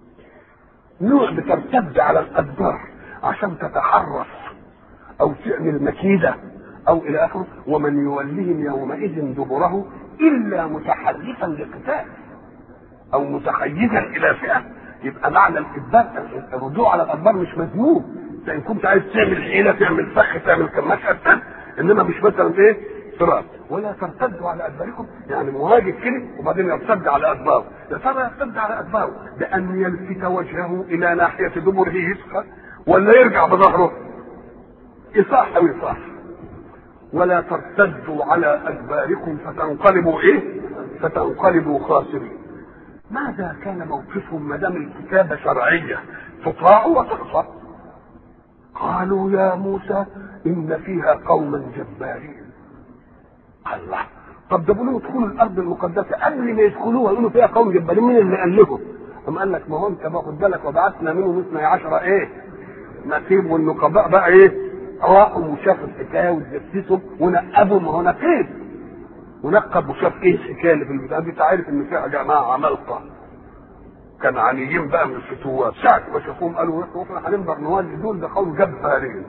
نوع بترتد على الادبار عشان تتحرص او تعمل مكيده او الى اخره ومن يوليهم يومئذ دبره الا متحرفا لقتال او متحيزا الى فئه يبقى معنى الادبار الرجوع على الادبار مش مذموم انت ان كنت عايز تعمل حيله تعمل فخ تعمل كماش ارتد انما مش مثلا ايه فراد ولا ترتدوا على ادباركم يعني مهاجر كده وبعدين يرتد على ادباره يا ترى يرتد على ادباره بان يلفت وجهه الى ناحيه دبره يسخى ولا يرجع بظهره يصح او يصح ولا ترتدوا على ادباركم فتنقلبوا ايه فتنقلبوا خاسرين ماذا كان موقفهم ما دام الكتابه شرعيه تطاع وتقصى قالوا يا موسى ان فيها قوما جبارين الله طب ده بيقولوا ادخلوا الارض المقدسه قبل ما يدخلوها يقولوا فيها قوم جبارين مين اللي قال لهم؟ أم قال لك ما هو انت باخد بالك وبعثنا منهم اثني عشر ايه؟ نقيب والنقباء بقى ايه؟ راحوا وشافوا الحكايه وتجسسوا ونقبوا ما هو نقيب ونقب وشاف ايه الحكايه اللي في البتاع دي عارف ان فيها جماعه عمالقه كان عنيين بقى من الفتوات ساعة ما شافوهم قالوا احنا هنقدر نولي دول ده قوم جبارين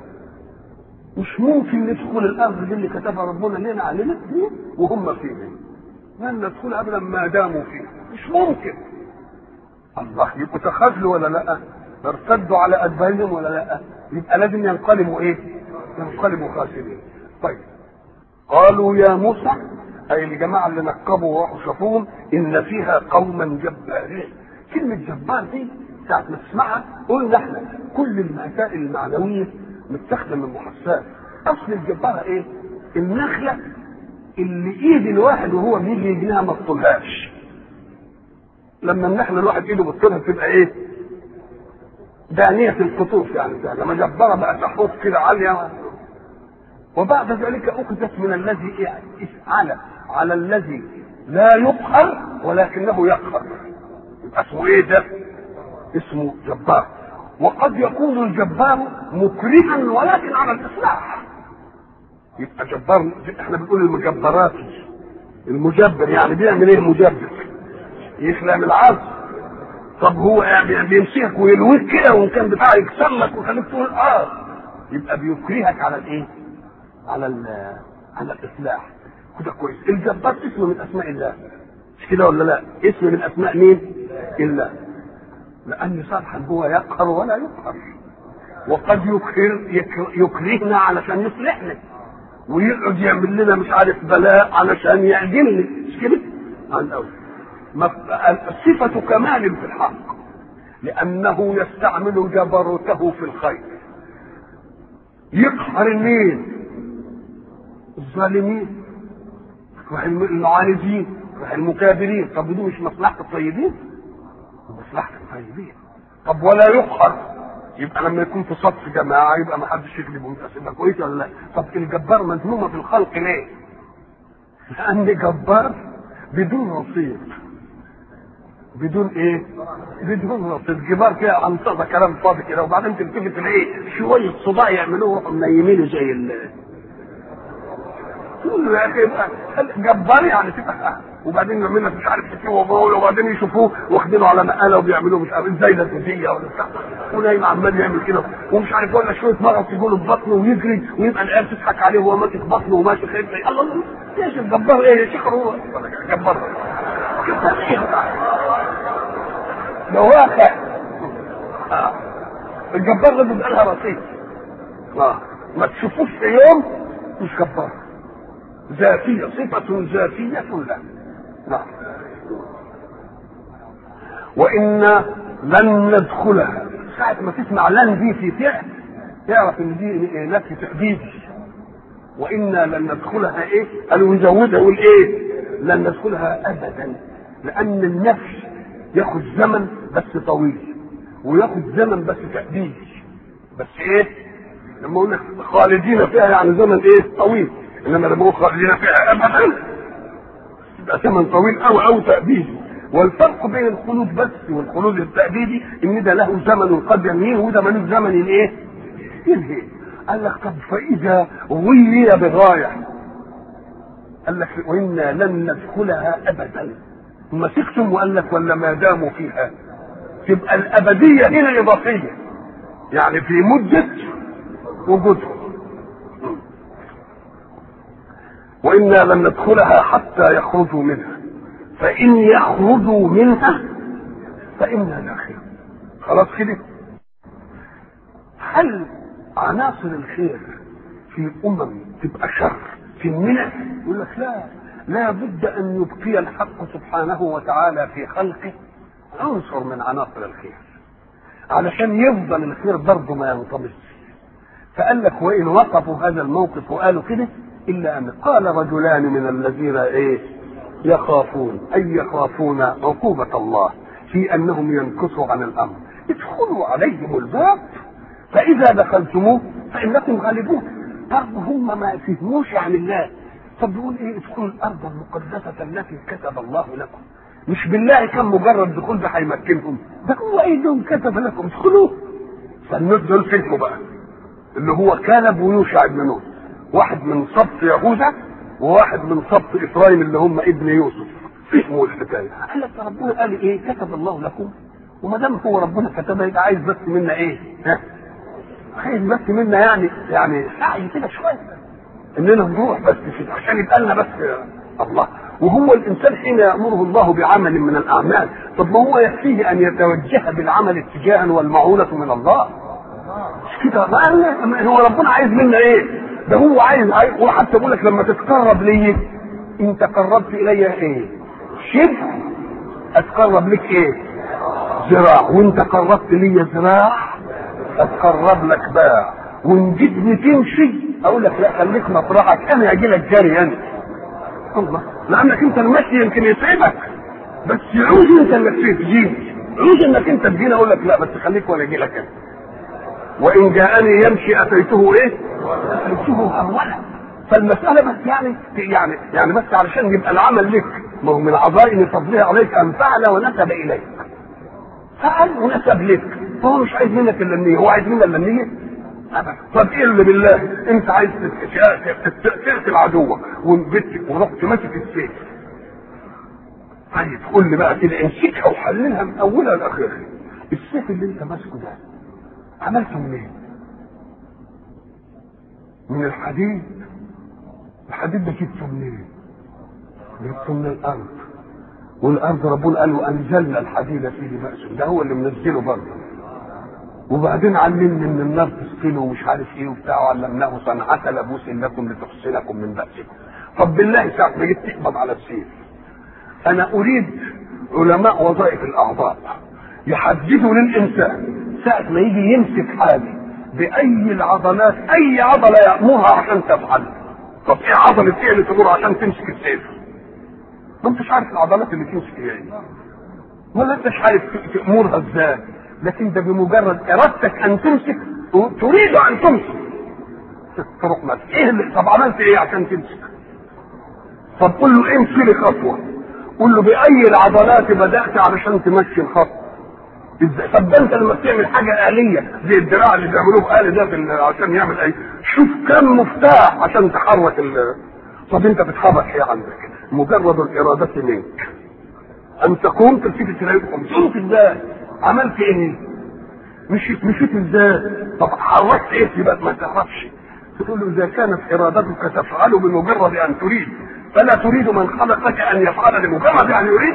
مش ممكن ندخل الارض دي اللي كتبها ربنا لنا علينا دي وهم فيها لن ندخل ابدا ما داموا فيها مش ممكن الله يبقوا تخاذلوا ولا لا ارتدوا على ادبارهم ولا لا يبقى لازم ينقلبوا ايه ينقلبوا خاسرين طيب قالوا يا موسى اي الجماعه اللي نقبوا وراحوا شافوهم ان فيها قوما جبارين كلمه جبار دي ساعه ما تسمعها قلنا احنا كل المسائل المعنويه متاخده من محسات اصل الجباره ايه النخله اللي ايد الواحد وهو بيجي يجنيها ما تطولهاش لما النخله الواحد ايده بتطولها تبقى ايه؟ دانية القطوف يعني لما جبرة بقى تحوط كده عالية وبعد ذلك أخذت من الذي على على الذي لا يقهر ولكنه يقهر يبقى اسمه ايه ده؟ اسمه جبار وقد يكون الجبار مكرها ولكن على الاصلاح يبقى جبار احنا بنقول المجبرات المجبر يعني بيعمل ايه المجبر يخلق من العرض طب هو يعني بيمسكك ويلويك كده وان كان بتاع يكسر لك ويخليك تقول اه يبقى بيكرهك على الايه؟ على على الاصلاح كده كويس الجبار اسم من اسماء الله مش كده ولا لا؟ اسم من اسماء مين؟ الله لأن صالحا هو يقهر ولا يقهر وقد يكهر يكرهنا علشان يصلحنا ويقعد يعمل لنا مش عارف بلاء علشان يعجلنا مش كده؟ عن الأول صفة كمال في الحق لأنه يستعمل جبروته في الخير يقهر مين؟ الظالمين المعاندين المكابرين طب دي مش مصلحة الطيبين؟ مصلحة الطيبين طب ولا يقهر يبقى لما يكون في صف جماعة يبقى ما حدش يكذب ويبقى كويس ولا لا؟ طب الجبار مذمومة في الخلق ليه؟ لأن جبار بدون رصيد بدون ايه؟ بدون رصيد جبار كده عن ده كلام فاضي كده وبعدين تلتفت تلاقيه شوية صداع يعملوه يروحوا منيمينه زي ال تقول له يا اخي يبقى جبار يعني تبقى وبعدين يعمل لك مش عارف ايه وبعدين يشوفوه واخدينه على مقاله وبيعملوه مش عارف ازاي ده تديه ولا بتاع ونايم عمال يعمل كده ومش عارف ولا شويه مرض تجيله في بطنه ويجري ويبقى العيال تضحك عليه وهو ماسك بطنه وماشي خير الله الله ايش الجبار ايه يا شيخ هو جبار ده واقع آه. الجبار ده بيبقى لها رصيد اه ما تشوفوش في يوم مش جبار ذاتية صفة ذاتية له نعم وإنا لن ندخلها ساعة ما تسمع لن دي في فعل تعرف ان دي نفي تأبيدي وإنا لن ندخلها إيه؟ قالوا يزودها يقول إيه؟ لن ندخلها أبدا لأن النفي ياخد زمن بس طويل وياخد زمن بس تأبيدي بس إيه؟ لما قلنا خالدين فيها يعني زمن إيه؟ طويل انما لما هو خالدين فيها ابدا يبقى زمن طويل او او تأبيدي والفرق بين الخلود بس والخلود التأبيدي ان ده له زمن قد ينهيه وده ملوش زمن ايه؟ ينهي قال لك طب فاذا غير بغايه قال لك وانا لن ندخلها ابدا مسكتم وقال لك ولا ما داموا فيها تبقى الابديه هنا اضافيه يعني في مده وجودهم وإنا لن ندخلها حتى يخرجوا منها فإن يخرجوا منها فإنا داخلون خلاص كده هل عناصر الخير في الأمم تبقى شر في المنع يقول لك لا لا بد أن يبقي الحق سبحانه وتعالى في خلقه عنصر من عناصر الخير علشان يفضل الخير برضه ما ينطبس فقال لك وإن وقفوا هذا الموقف وقالوا كده إلا أن قال رجلان من الذين إيه يخافون أي يخافون عقوبة الله في أنهم ينكصوا عن الأمر ادخلوا عليهم الباب فإذا دخلتموه فإنكم غالبون برضه هم ما فهموش عن الله طب يقول ايه ادخلوا الارض المقدسه التي كتب الله لكم مش بالله كان مجرد دخول ده هيمكنهم ده هو ايدهم كتب لكم ادخلوه فالناس دول فهموا بقى اللي هو كالب ويوشع بن نون واحد من سبط يهوذا وواحد من سبط افرايم اللي هم ابن يوسف فهموا الحكايه قال لك ربنا قال ايه كتب الله لكم وما دام هو ربنا كتبها يبقى عايز بس منا ايه ها عايز بس منا يعني يعني سعي كده شويه اننا نروح بس كده عشان يبقى لنا بس الله وهو الانسان حين يامره الله بعمل من الاعمال طب ما هو يكفيه ان يتوجه بالعمل اتجاها والمعونه من الله مش كده ما هو ربنا عايز منا ايه ده هو عايز, عايز وحتى بيقول لك لما تتقرب لي انت قربت الي ايه شبه اتقرب لك ايه ذراع وانت قربت لي ذراع اتقرب لك باع وان جيت بتمشي اقول لك لا خليك مطرحك انا اجي لك جري انا الله لانك انت المشي يمكن يتعبك بس يعوز انت انك تجيني يعوز انك انت تجيني اقول لك لا بس خليك وانا اجي لك انا وان جاءني يمشي اتيته ايه؟ اتيته اولا فالمساله بس يعني يعني يعني بس علشان يبقى العمل لك ما هو من عظائم فضله عليك ان فعل ونسب اليك فعل ونسب لك فهو مش عايز منك الا النيه هو عايز منك الا النيه ابدا طب ايه اللي بالله انت عايز تقتل عدوك ورحت ماسك السيف طيب قول لي بقى كده امسكها وحللها من اولها لاخرها السيف اللي انت ماسكه ده عملته منين؟ من الحديد الحديد ده جبته منين؟ جبته من الارض والارض ربنا قال وانزلنا الحديد فيه بأس ده هو اللي منزله برضه وبعدين علمني ان النار تسقله ومش عارف ايه وبتاع وعلمناه صنعة لبوس لكم لتحصنكم من بأسكم طب بالله ساعة ما جيت تقبض على السيف انا اريد علماء وظائف الاعضاء يحددوا للانسان ساعة ما يجي يمسك حاجة بأي العضلات أي عضلة يأمرها عشان تفعل طب إيه عضلة إيه اللي تمر عشان تمسك السيف؟ ما أنتش عارف العضلات اللي تمسك إيه ولا أنتش عارف تأمرها إزاي لكن ده بمجرد إرادتك أن تمسك تريد أن تمسك تروح ماسك إيه اللي طب عملت إيه عشان تمسك؟ طب قول له امشي لي خطوة قول له بأي العضلات بدأت علشان تمشي الخطوة ازاي طب انت لما بتعمل حاجه آلية زي الدراع اللي بيعملوه آلي ده في عشان يعمل اي شوف كم مفتاح عشان تحرك ال طب انت بتحرك ايه عندك؟ مجرد الإرادة منك أن تقوم تلتفت تلاقيكم قمت ازاي؟ عملت ايه؟ مشيت مشيت ازاي؟ طب حركت ايه يبقى ما تعرفش تقول له اذا كانت ارادتك تفعل بمجرد ان تريد فلا تريد من خلقك ان يفعل لمجرد ان يريد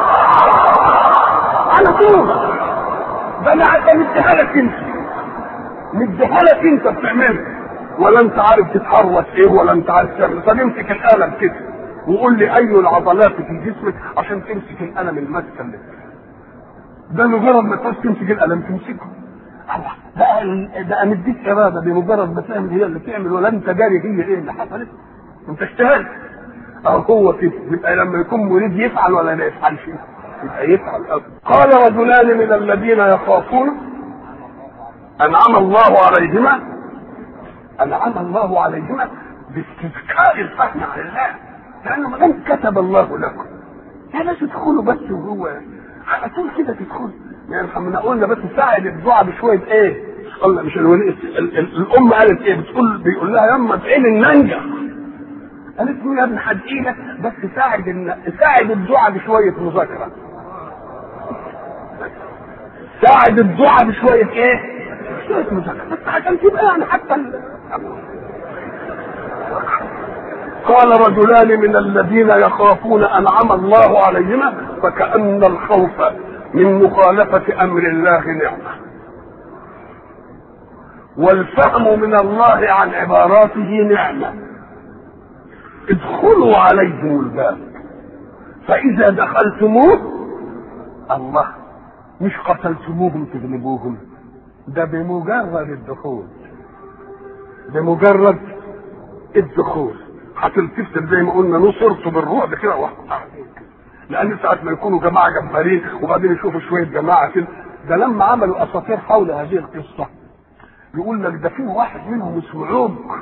على طول ده انا حتى مديها لك انت مديها لك انت بتعملها ولا انت عارف تتحرك ايه ولا انت عارف تعمل طب امسك القلم كده وقول لي اي العضلات في جسمك عشان تمسك القلم الماسكه اللي ده مجرد ما تعوز تمسك القلم تمسكه بقى بقى مديك اراده بمجرد ما تعمل هي اللي تعمل ولا انت جاري هي ايه اللي حصلت انت اشتغلت او هو كده يبقى لما يكون مريد يفعل ولا ما يفعلش يبقى يفعل قال رجلان من الذين يخافون انعم الله عليهما انعم الله عليهما باستذكار الفهم عن الله لانه ما دام كتب الله لكم لا بس تدخلوا بس وهو على طول كده تدخلوا يعني احنا قلنا بس ساعد الدعاء بشويه ايه؟ قلنا مش الولي الام قالت ايه؟ بتقول بيقول لها يما فين الننجح؟ قالت له يا ابن حدقيلة بس ساعد الن... ساعد الدعاء بشويه مذاكره ساعد الدعاء بشويه ايه؟ شويه مذاكره بس عشان تبقى يعني حتى ال... قال رجلان من الذين يخافون انعم الله عليهما فكأن الخوف من مخالفة أمر الله نعمة والفهم من الله عن عباراته نعمة ادخلوا عليهم الباب فإذا دخلتموه الله مش قتلتموهم تغلبوهم ده بمجرد الدخول بمجرد الدخول هتلتفت زي ما قلنا نصرت بالرعب كده واحد لان ساعه ما يكونوا جماعه جبارين وبعدين يشوفوا شويه جماعه كده ده لما عملوا اساطير حول هذه القصه يقول لك ده في واحد منهم اسمه عمق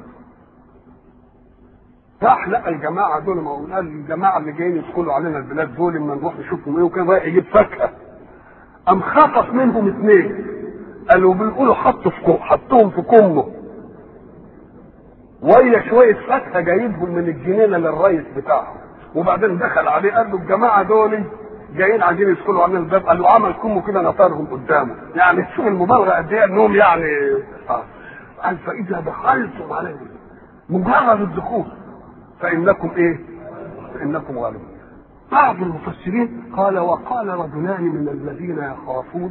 راح لقى الجماعه دول ما قال الجماعه اللي جايين يدخلوا علينا البلاد دول اما نروح نشوفهم ايه وكان رايح يجيب فاكهه قام خطف منهم اثنين قالوا بيقولوا حطوا في كم حطوهم في كمه ويا شويه فاكهه جايبهم من الجنينه للريس بتاعهم وبعدين دخل عليه قال له الجماعه دول جايين عايزين يدخلوا علينا الباب قال له عمل كمه كده نطرهم قدامه يعني تشوف المبالغه قد ايه انهم يعني اه قال فاذا دخلتم عليهم مجرد الدخول فانكم ايه؟ فانكم غالبون بعض المفسرين قال وقال رجلان من الذين يخافون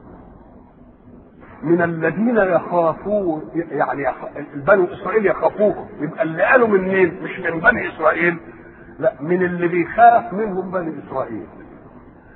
من الذين يخافون يعني بنو اسرائيل يخافوهم يبقى اللي قالوا من مين؟ مش من بني اسرائيل لا من اللي بيخاف منهم بني اسرائيل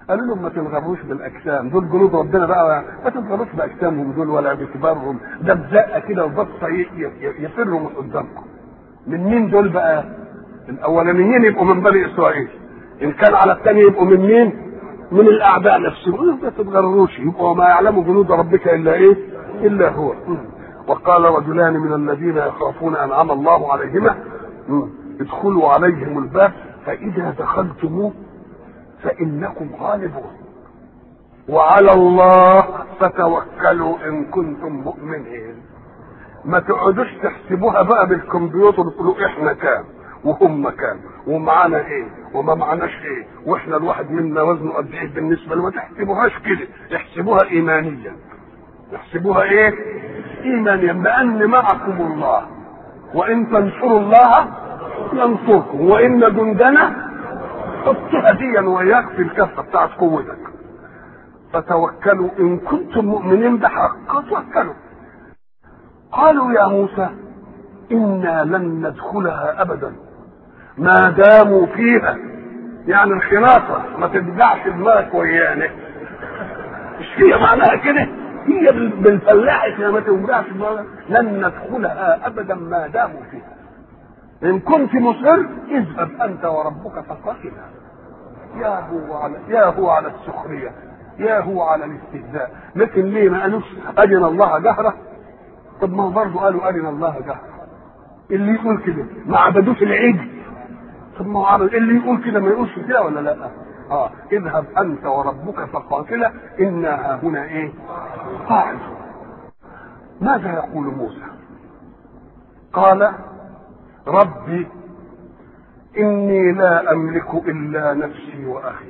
قالوا لهم ما تنغروش بالاجسام دول جنود ربنا بقى ما تنغروش باجسامهم دول ولا بكبارهم ده بزقه كده وبصه يفروا من قدامكم من مين دول بقى الاولانيين يبقوا من بني اسرائيل ان كان على الثاني يبقوا من مين من الاعداء نفسهم ما تتغرروش يبقوا ما يعلم جنود ربك الا ايه الا هو وقال رجلان من الذين يخافون انعم الله عليهما ادخلوا عليهم الباب فاذا دخلتموه فانكم غالبون وعلى الله فتوكلوا ان كنتم مؤمنين ما تقعدوش تحسبوها بقى بالكمبيوتر تقولوا احنا كام وهم كام ومعانا ايه وما معناش ايه واحنا الواحد منا وزنه قد ايه بالنسبه له ما تحسبوهاش كده احسبوها ايمانيا احسبوها ايه ايمانيا بان معكم الله وان تنصروا الله ينصركم وان جندنا حطها ديا وياك في الكفه بتاعت قوتك فتوكلوا ان كنتم مؤمنين بحق توكلوا قالوا يا موسى انا لن ندخلها ابدا ما داموا فيها يعني الخلاصه ما تدفعش دماغك ويانا مش هي معناها كده هي بالفلاحة ما توجعش دماغك لن ندخلها ابدا ما داموا فيها ان كنت مصر اذهب انت وربك فقاتلا يا هو على يا هو على السخريه يا هو على الاستهزاء لكن ليه ما قالوش ارنا الله جهره طب ما هو برضه قالوا ارنا الله جهره اللي يقول كده ما عبدوش العجل طب ما هو عبد اللي يقول كده ما يقولش كده ولا لا اه اذهب انت وربك فقاتلا انا هنا ايه قاعد ماذا يقول موسى قال ربي اني لا املك الا نفسي واخي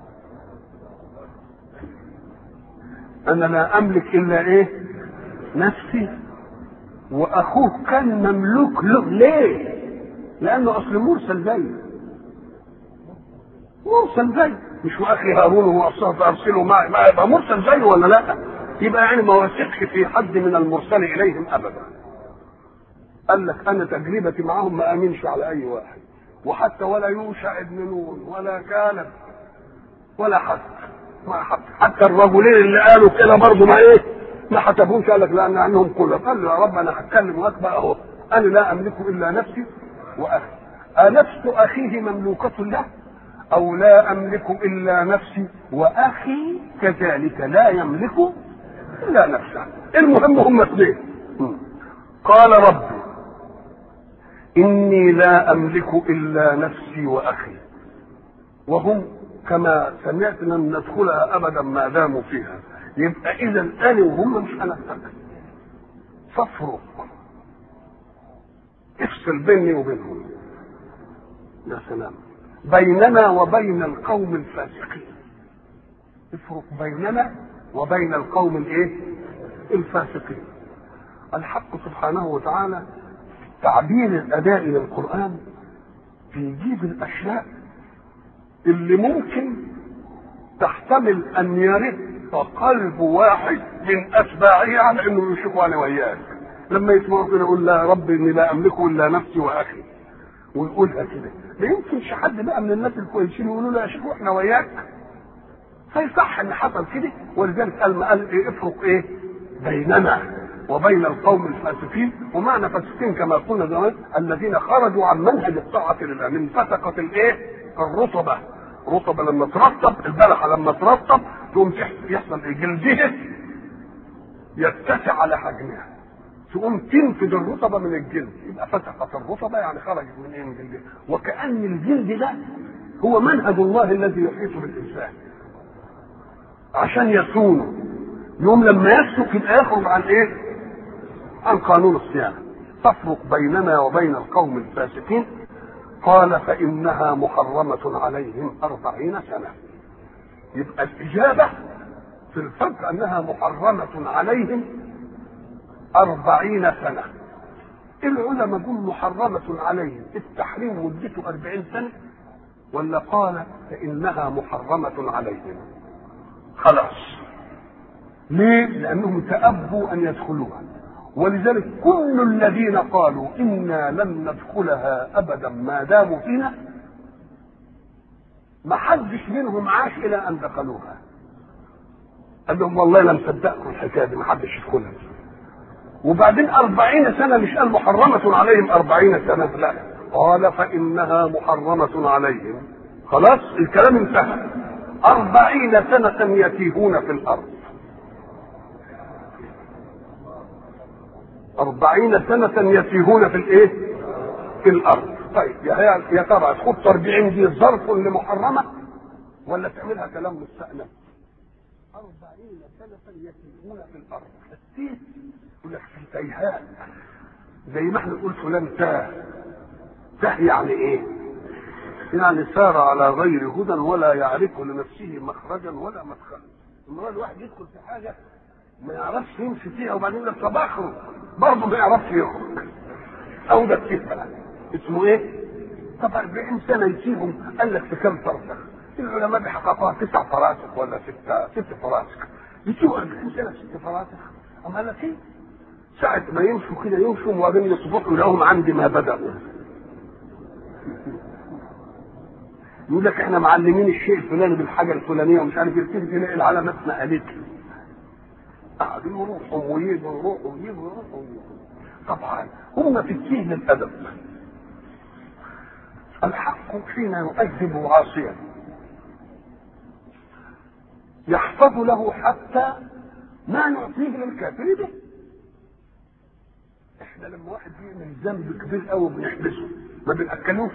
انا لا املك الا ايه نفسي واخوه كان مملوك له ليه لانه اصل مرسل زي مرسل زي مش واخي هارون هو اصلا ارسله معي ما يبقى مرسل زيه ولا لا يبقى يعني ما وثقش في حد من المرسل اليهم ابدا قال لك انا تجربتي معاهم ما امنش على اي واحد وحتى ولا يوشع ابن نون ولا كالب ولا حد ما حد حتى الرجلين اللي قالوا كده برضه ما ايه ما حسبوش قال لك لان عنهم كلهم قال له يا رب انا هتكلم معاك بقى اهو انا لا املك الا نفسي واخي انفس اخيه مملوكه له او لا املك الا نفسي واخي كذلك لا يملك الا نفسه المهم هم اثنين قال ربي اني لا املك الا نفسي واخي وهم كما سمعت لن ندخلها ابدا ما داموا فيها يبقى اذا انا وهم مش هنفتك فافرق افصل بيني وبينهم يا سلام بيننا وبين القوم الفاسقين افرق بيننا وبين القوم الايه الفاسقين الحق سبحانه وتعالى تعبير الاداء للقران بيجيب الاشياء اللي ممكن تحتمل ان يرد قلب واحد من اتباعه على انه يشوفوا انا وياك لما يسمعوا كده يقول لا رب اني لا املك الا نفسي واخي ويقولها كده ما يمكنش حد بقى من الناس الكويسين يقولوا له يا شيخ احنا وياك فيصح ان حصل كده ولذلك قال ما قال ايه افرق ايه بيننا وبين القوم الفاسقين ومعنى فاسقين كما قلنا زمان الذين خرجوا عن منهج الطاعة لله من فسقة الايه الرطبة رطبة لما ترطب البلحة لما ترطب تقوم يحصل ايه جلدها يتسع على حجمها تقوم تنفذ الرطبة من الجلد يبقى فسقت الرطبة يعني خرجت من ايه من جلدها وكأن الجلد ده هو منهج الله الذي يحيط بالإنسان عشان يصونه يوم لما يفسق يبقى يخرج عن ايه؟ عن قانون الصيانة تفرق بيننا وبين القوم الفاسقين قال فإنها محرمة عليهم أربعين سنة يبقى الإجابة في الفرق أنها محرمة عليهم أربعين سنة العلماء يقول محرمة عليهم التحريم مدته أربعين سنة ولا قال فإنها محرمة عليهم خلاص ليه؟ لأنهم تأبوا أن يدخلوها ولذلك كل الذين قالوا إنا لن ندخلها أبدا ما داموا فينا ما حدش منهم عاش الى ان دخلوها قال لهم والله لا مصدقكم الحكايه دي ما حدش يدخلها وبعدين أربعين سنة مش قال محرمة عليهم أربعين سنة لا قال فإنها محرمة عليهم خلاص الكلام انتهى أربعين سنة يتيهون في الأرض أربعين سنة يتيهون في الإيه؟ في الأرض طيب يا يا ترى تحط 40 دي ظرف لمحرمة ولا تعملها كلام مستأنف؟ أربعين سنة يتيهون في الأرض التيه يقول لك في تيهاء زي ما احنا نقول فلان تاه تاه يعني ايه؟ يعني سار على غير هدى ولا يعرف لنفسه مخرجا ولا مدخلا لما الواحد يدخل في حاجه ما يعرفش يمشي فيها وبعدين يقول لك طب اخرج برضه ما يعرفش يخرج او ده الكفه اسمه ايه؟ طب 40 سنه يسيبهم قال لك في كم فرسخ؟ العلماء بيحققوها تسع فراسخ ولا ستة ست فراسخ يسيبوا 40 سنه ست فراسخ اما قال لك ايه؟ ساعة ما يمشوا كده يمشوا وبعدين يصبحوا لهم عند ما بدأوا يقول لك احنا معلمين الشيء الفلاني بالحاجة الفلانية ومش عارف يبتدي تلاقي العلامات نقلت قعدوا يروحوا ويجوا يروحوا ويجوا يروحوا ويجوا طبعا هم في الدين الأدب الحق حين يؤدب عاصيا يحفظ له حتى ما نعطيه للكافر به احنا لما واحد بيعمل ذنب كبير قوي بنحبسه ما بناكلوش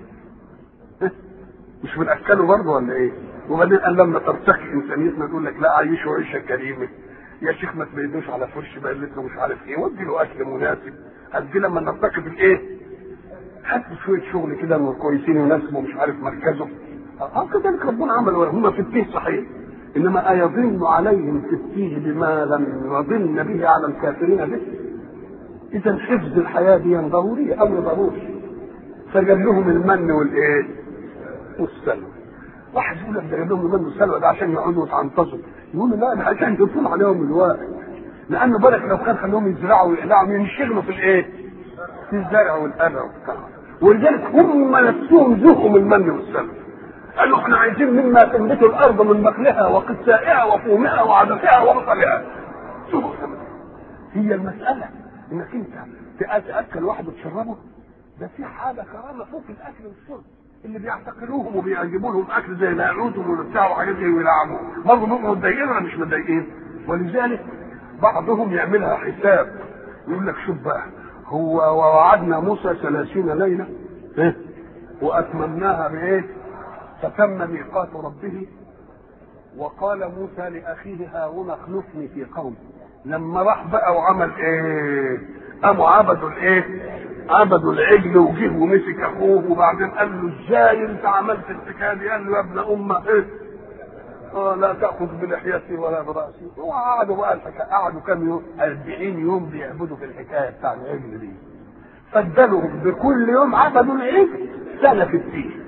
مش بناكله برضه ولا ايه؟ وبعدين قال لما ترتقي انسانيتنا نقول لك لا عيشه عيشه كريمه يا شيخ ما تبيدوش على فرش بقلت له مش عارف ايه ودي له اكل مناسب قد دي لما نرتقي بالايه؟ هات شويه شغل كده كويسين يناسبوا مش عارف مركزه اه كذلك ربنا عمل هم في التيه صحيح انما ايظن عليهم في التيه بما لم يظن به على الكافرين به اذا حفظ الحياه دي ضروري امر ضروري فجاب لهم المن والايه والسلوى واحد يقول لك ده جاب لهم المن والسلوى ده عشان يقعدوا يتعنطزوا يقول لا ده عشان يطول عليهم الوقت لانه بالك لو كان خلوهم يزرعوا ويقلعوا ينشغلوا في الايه؟ في الزرع والقرع وبتاع ولذلك هم نفسهم ذوقوا من المن والسلوى قالوا احنا عايزين مما تنبت الارض من بقلها وقثائها وفومها وعدسها وبصلها شوفوا هي المساله انك انت تاكل واحد وتشربه ده في حاجه كرامه فوق الاكل والشرب اللي بيعتقلوهم وبيجيبوا لهم اكل زي نقلوتهم وبتاع وحاجات زي ويلعبوا برضه بيبقوا متضايقين ولا مش متضايقين ولذلك بعضهم يعملها حساب يقول لك شوف بقى هو ووعدنا موسى ثلاثين ليله إيه؟ واتممناها بايه؟ فتم ميقات ربه وقال موسى لاخيه هارون اخلفني في قومي لما راح بقى وعمل ايه قاموا عبدوا الايه عبدوا العجل وجه ومسك اخوه وبعدين قال له ازاي انت عملت الحكايه دي قال له يا ابن امه ايه آه لا تاخذ بلحيتي ولا براسي وقعدوا بقى الحكايه قعدوا كام يوم 40 يوم بيعبدوا في الحكايه بتاع العجل دي فادلهم بكل يوم عبدوا العجل سنه في الدين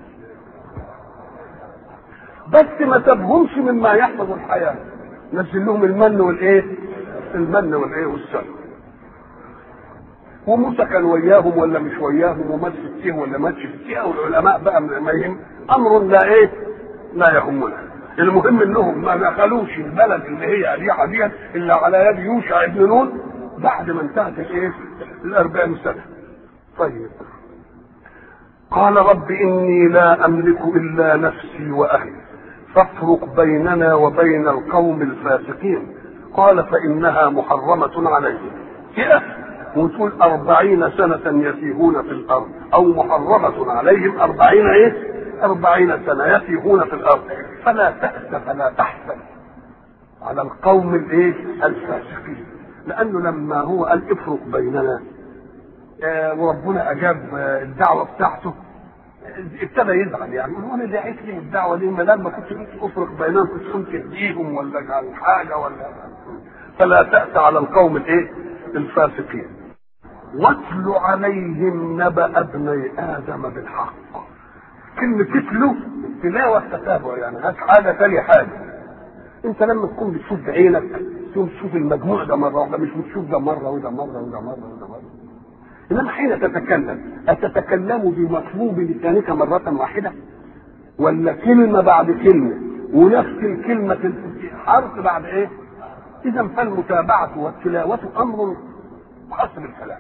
بس ما سابهمش مما يحفظ الحياه نزل لهم المن والايه المن والايه والسلوى وموسى كان وياهم ولا مش وياهم ومات في التيه ولا ماتش في التيه والعلماء بقى ما يهم امر لا ايه لا يهمنا المهم انهم ما دخلوش البلد اللي هي اريحه دي الا على يد يوشع بن نون بعد ما انتهت الايه الاربعين سنه طيب قال رب اني لا املك الا نفسي واهلي فافرق بيننا وبين القوم الفاسقين قال فإنها محرمة عليهم كده وتقول أربعين سنة يتيهون في الأرض أو محرمة عليهم أربعين إيه أربعين سنة يتيهون في الأرض فلا تأس فلا تحزن على القوم الإيه الفاسقين لأنه لما هو قال افرق بيننا آه وربنا أجاب آه الدعوة بتاعته ابتدى يزعل يعني هو انا دعيت لي الدعوه دي ما ما كنت قلت افرق بينهم كنت قلت اهديهم ولا عن حاجه ولا فلا تأس على القوم الايه؟ الفاسقين. واتل عليهم نبأ ابني آدم بالحق. كلمة تتلو تلاوة تتابع يعني هات حاجة تاني حاجة. أنت لما تكون بتشوف بعينك تقوم تشوف المجموع ده مرة واحدة مش بتشوف ده مرة وده مرة وده مرة وده مرة. انما حين تتكلم اتتكلم بمطلوب لسانك مره واحده ولا كلمه بعد كلمه ونفس الكلمه حرف بعد ايه اذا فالمتابعه والتلاوه امر خاص بالكلام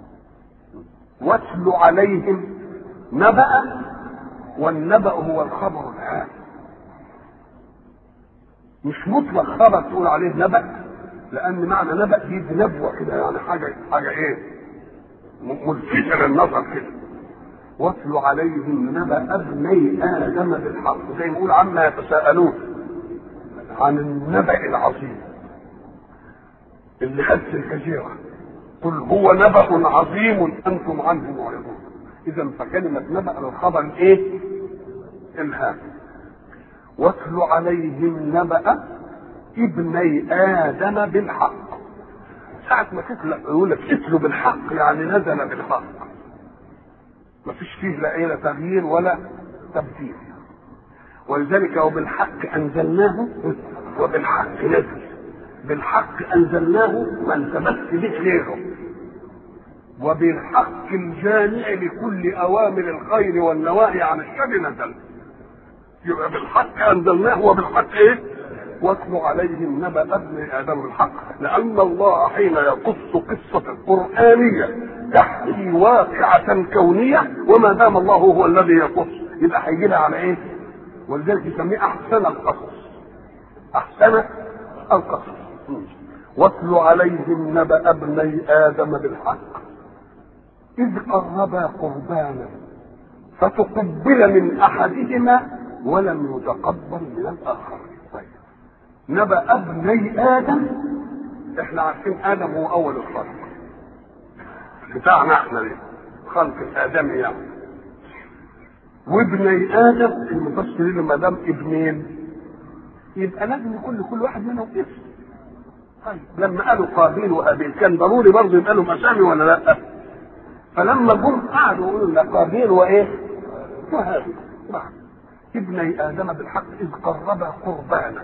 واتل عليهم نبأ والنبأ هو الخبر العام مش مطلق خبر تقول عليه نبأ لأن معنى نبأ دي نبوة كده يعني حاجة حاجة إيه؟ ملفتة للنظر كده واتل عليهم نبأ ابني آدم بالحق زي ما يقول عما يتساءلون عن النبأ العظيم اللي خدت الكثيرة قل هو نبأ عظيم أنتم عنه معرضون إذا فكلمة نبأ الخبر إيه؟ إلهام واتل عليهم نبأ ابني آدم بالحق ساعة ما تتلى يقول لك اتلوا بالحق يعني نزل بالحق ما فيش فيه لا ايه لا تغيير ولا تبديل ولذلك وبالحق انزلناه وبالحق نزل بالحق انزلناه ما التمس به غيره وبالحق الجامع لكل اوامر الخير والنواهي عن الشر نزل يبقى بالحق انزلناه وبالحق ايه واتل عليهم نبأ ابن ادم بالحق لان الله حين يقص قصة قرآنية تحكي واقعة كونية وما دام الله هو الذي يقص يبقى هيجي لها على ايه؟ ولذلك يسميه احسن القصص احسن القصص واتل عليهم نبأ ابني ادم بالحق اذ قربا قربانا فتقبل من احدهما ولم يتقبل من الاخر طيب نبأ ابني ادم احنا عارفين ادم هو اول الخلق بتاعنا احنا دي خلق الادمي يعني وابني ادم المفسرين ما دام ابنين يبقى لازم يكون لكل واحد منهم اسم طيب لما قالوا قابيل وهابيل كان ضروري برضه يبقى لهم اسامي ولا لا؟ فلما جم قعدوا يقولوا لنا قابيل وايه؟ وهابيل نعم ابني ادم بالحق اذ قربا قربانا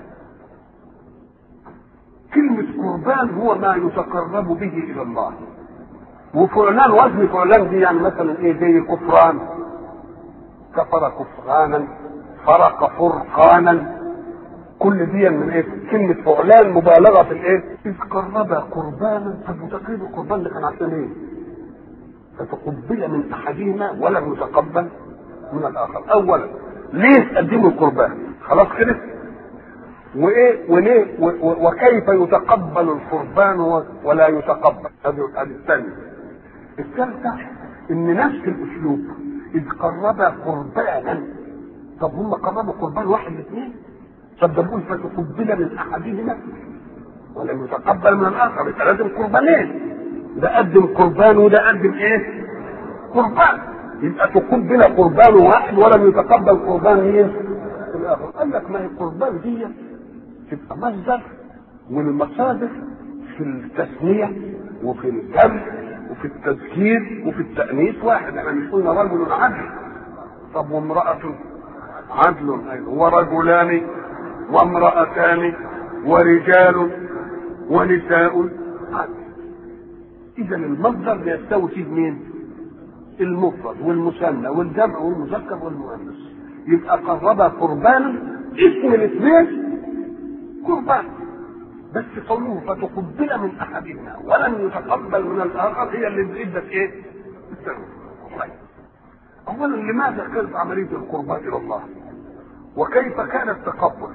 كلمة قربان هو ما يتقرب به إلى الله وفعلان وزن فعلان دي يعني مثلا ايه زي كفران كفر كفرانا فرق فرقانا كل دي من ايه كلمة فعلان مبالغة في الايه إذ قربا قربانا طب وتقريب القربان ده كان عشان ايه فتقبل من أحدهما ولم يتقبل من الآخر أولا ليه تقدموا القربان خلاص كده وايه وليه وكيف يتقبل القربان ولا يتقبل هذه الثانيه الثالثه ان نفس الاسلوب اذ قربا قربانا طب هم قربوا قربان واحد الاثنين طب ده بيقول فتقبل من احدهما ولم يتقبل من الاخر يبقى لازم قربانين ده قدم قربان وده قدم ايه؟ قربان يبقى تقبل قربان واحد ولم يتقبل قربان مين؟ الاخر قال لك ما هي القربان دي تبقى مصدر والمصادر في التسمية وفي الجمع وفي التذكير وفي التأنيث واحد احنا مش قلنا رجل عدل طب وامرأة عدل أيضا ورجلان وامرأتان ورجال ونساء عدل إذا المصدر يستوي فيه مين؟ المفرد والمثنى والجمع والمذكر والمؤنث يبقى قرب قربانا اسم الاثنين قربان بس قوله فتقبل من احدهما ولم يتقبل من الاخر هي اللي ادت ايه؟ طيب اولا لماذا كانت عمليه القربان الى الله؟ وكيف كان التقبل؟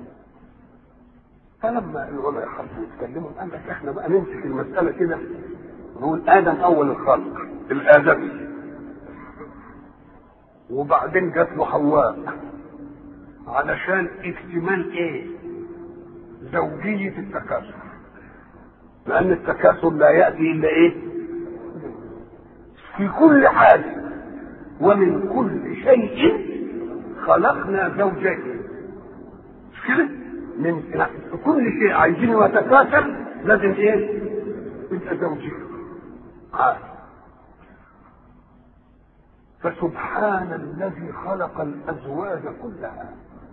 فلما العلماء حبوا يتكلموا قال لك احنا بقى نمسك المساله كده نقول ادم اول الخلق الادمي وبعدين جات له حواء علشان اكتمال ايه؟ زوجية التكاثر لأن التكاثر لا يأتي إلا إيه؟ في كل حال ومن كل شيء خلقنا زوجين مش كده؟ من في كل شيء عايزين يتكاثر لازم إيه؟ يبقى زوجين عاد فسبحان الذي خلق الأزواج كلها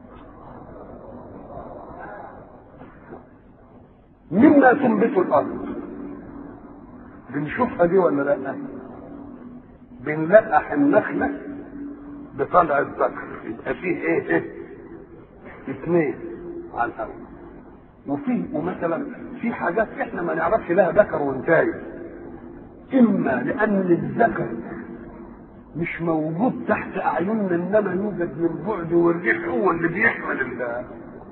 مما تنبت الارض بنشوفها دي ولا لا بنلقح النخله بطلع الذكر يبقى فيه ايه ايه اثنين على الاول وفي ومثلا في حاجات احنا ما نعرفش لها ذكر وانتاج اما لان الذكر مش موجود تحت اعيننا انما يوجد من بعد والريح هو اللي بيحمل ال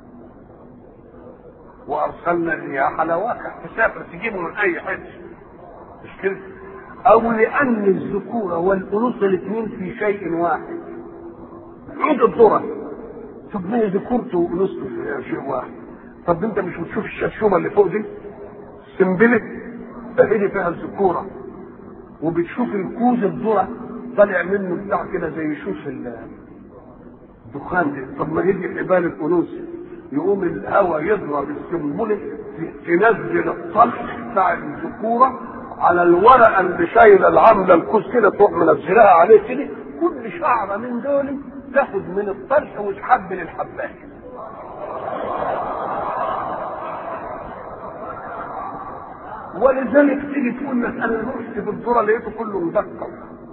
وارسلنا الرياح لواقع تسافر تجيبه من اي حته مش كده او لان الذكوره والانوثه الاثنين في شيء واحد عود الذره طب ما هي ذكورته وانوثته في شيء واحد طب انت مش بتشوف الششومه اللي فوق دي سنبله اهي فيها الذكوره وبتشوف الكوز الذره طالع منه بتاع كده زي شوف الدخان دي طب ما هي دي حبال الانوثه يقوم الهواء يضرب السنبله تنزل الطلق بتاع الذكوره على الورقه اللي شايله العامله الكوز كده تروح منزلها عليه كده كل شعره من دول تاخد من الطرح وتحب للحبات ولذلك تيجي تقول لك انا رحت بالذره لقيته كله مدكر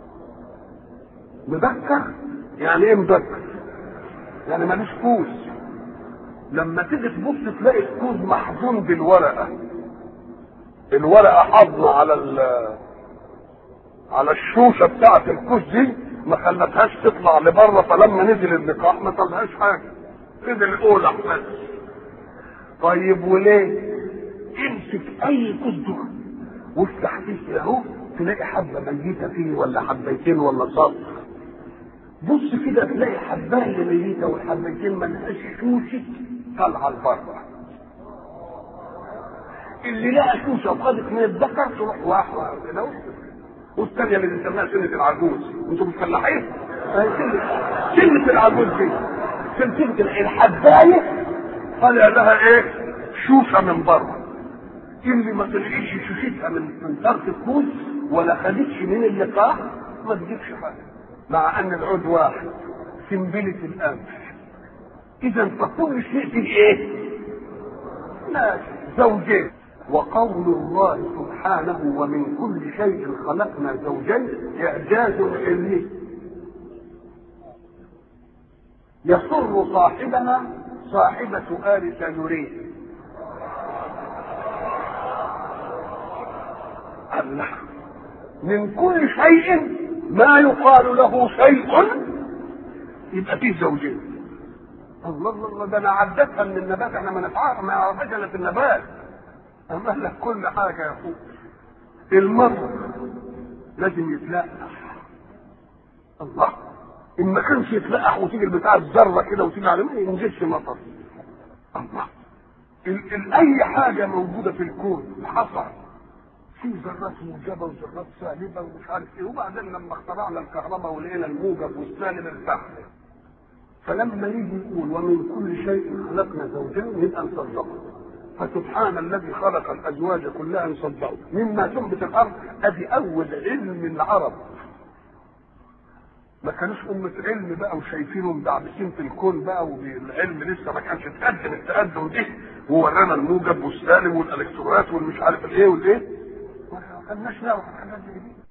مدكر يعني ايه مدكر يعني ملوش كوز لما تيجي تبص تلاقي الكوز محضون بالورقه الورقه حاضنه على ال على الشوشه بتاعه الكوز دي ما خلتهاش تطلع لبره فلما نزل اللقاح ما طلعهاش حاجه فضل اولى بس طيب وليه؟ امسك اي كوز دخن وافتح فيه اهو تلاقي حبه ميته فيه ولا حبيتين ولا سطر بص كده تلاقي حبايه ميته والحبيتين ما لهاش شوشه طالعه لبره اللي لقى شوشه وخدت من الذكر تروح واحده كده والثانيه اللي بنسميها سنه العجوز انتوا مش فلاحين؟ سنه سنه العجوز دي سنه الحبايه طالع لها ايه؟ شوشه من بره اللي ما طلعتش شوشتها من من طرف الكوز ولا خدتش من اللقاح ما تجيبش حاجه مع ان العود واحد سنبله الانف اذا فكل شيء في ايه؟ لا زوجين وقول الله سبحانه ومن كل شيء خلقنا زوجين اعجاز علمي يسر صاحبنا صاحبة آل سنورين الله من كل شيء ما يقال له شيء يبقى فيه زوجين الله الله الله ده انا عدتها من النبات احنا ما نفعها ما يعرفهاش الا في النبات اما لك كل حاجه يا اخوك المرء لازم يتلقح الله ان ما كانش يتلقح وتيجي البتاع الذره كده وتيجي عليه ما ينزلش مطر الله ال ال اي حاجه موجوده في الكون حصل في ذرات موجبه وذرات سالبه ومش عارف ايه وبعدين لما اخترعنا الكهرباء ولقينا الموجب والسالب ارتاح فلما يجي يقول ومن كل شيء خلقنا زوجين يبقى نصدقه فسبحان الذي خلق الازواج كلها نصدقه مما تنبت الارض ادي اول علم العرب ما كانوش أمة علم بقى وشايفينهم دعبسين في الكون بقى والعلم لسه ما كانش اتقدم التقدم ده وورانا الموجب والسالب والالكترونات والمش عارف الايه والايه ما كناش نعرف الحاجات دي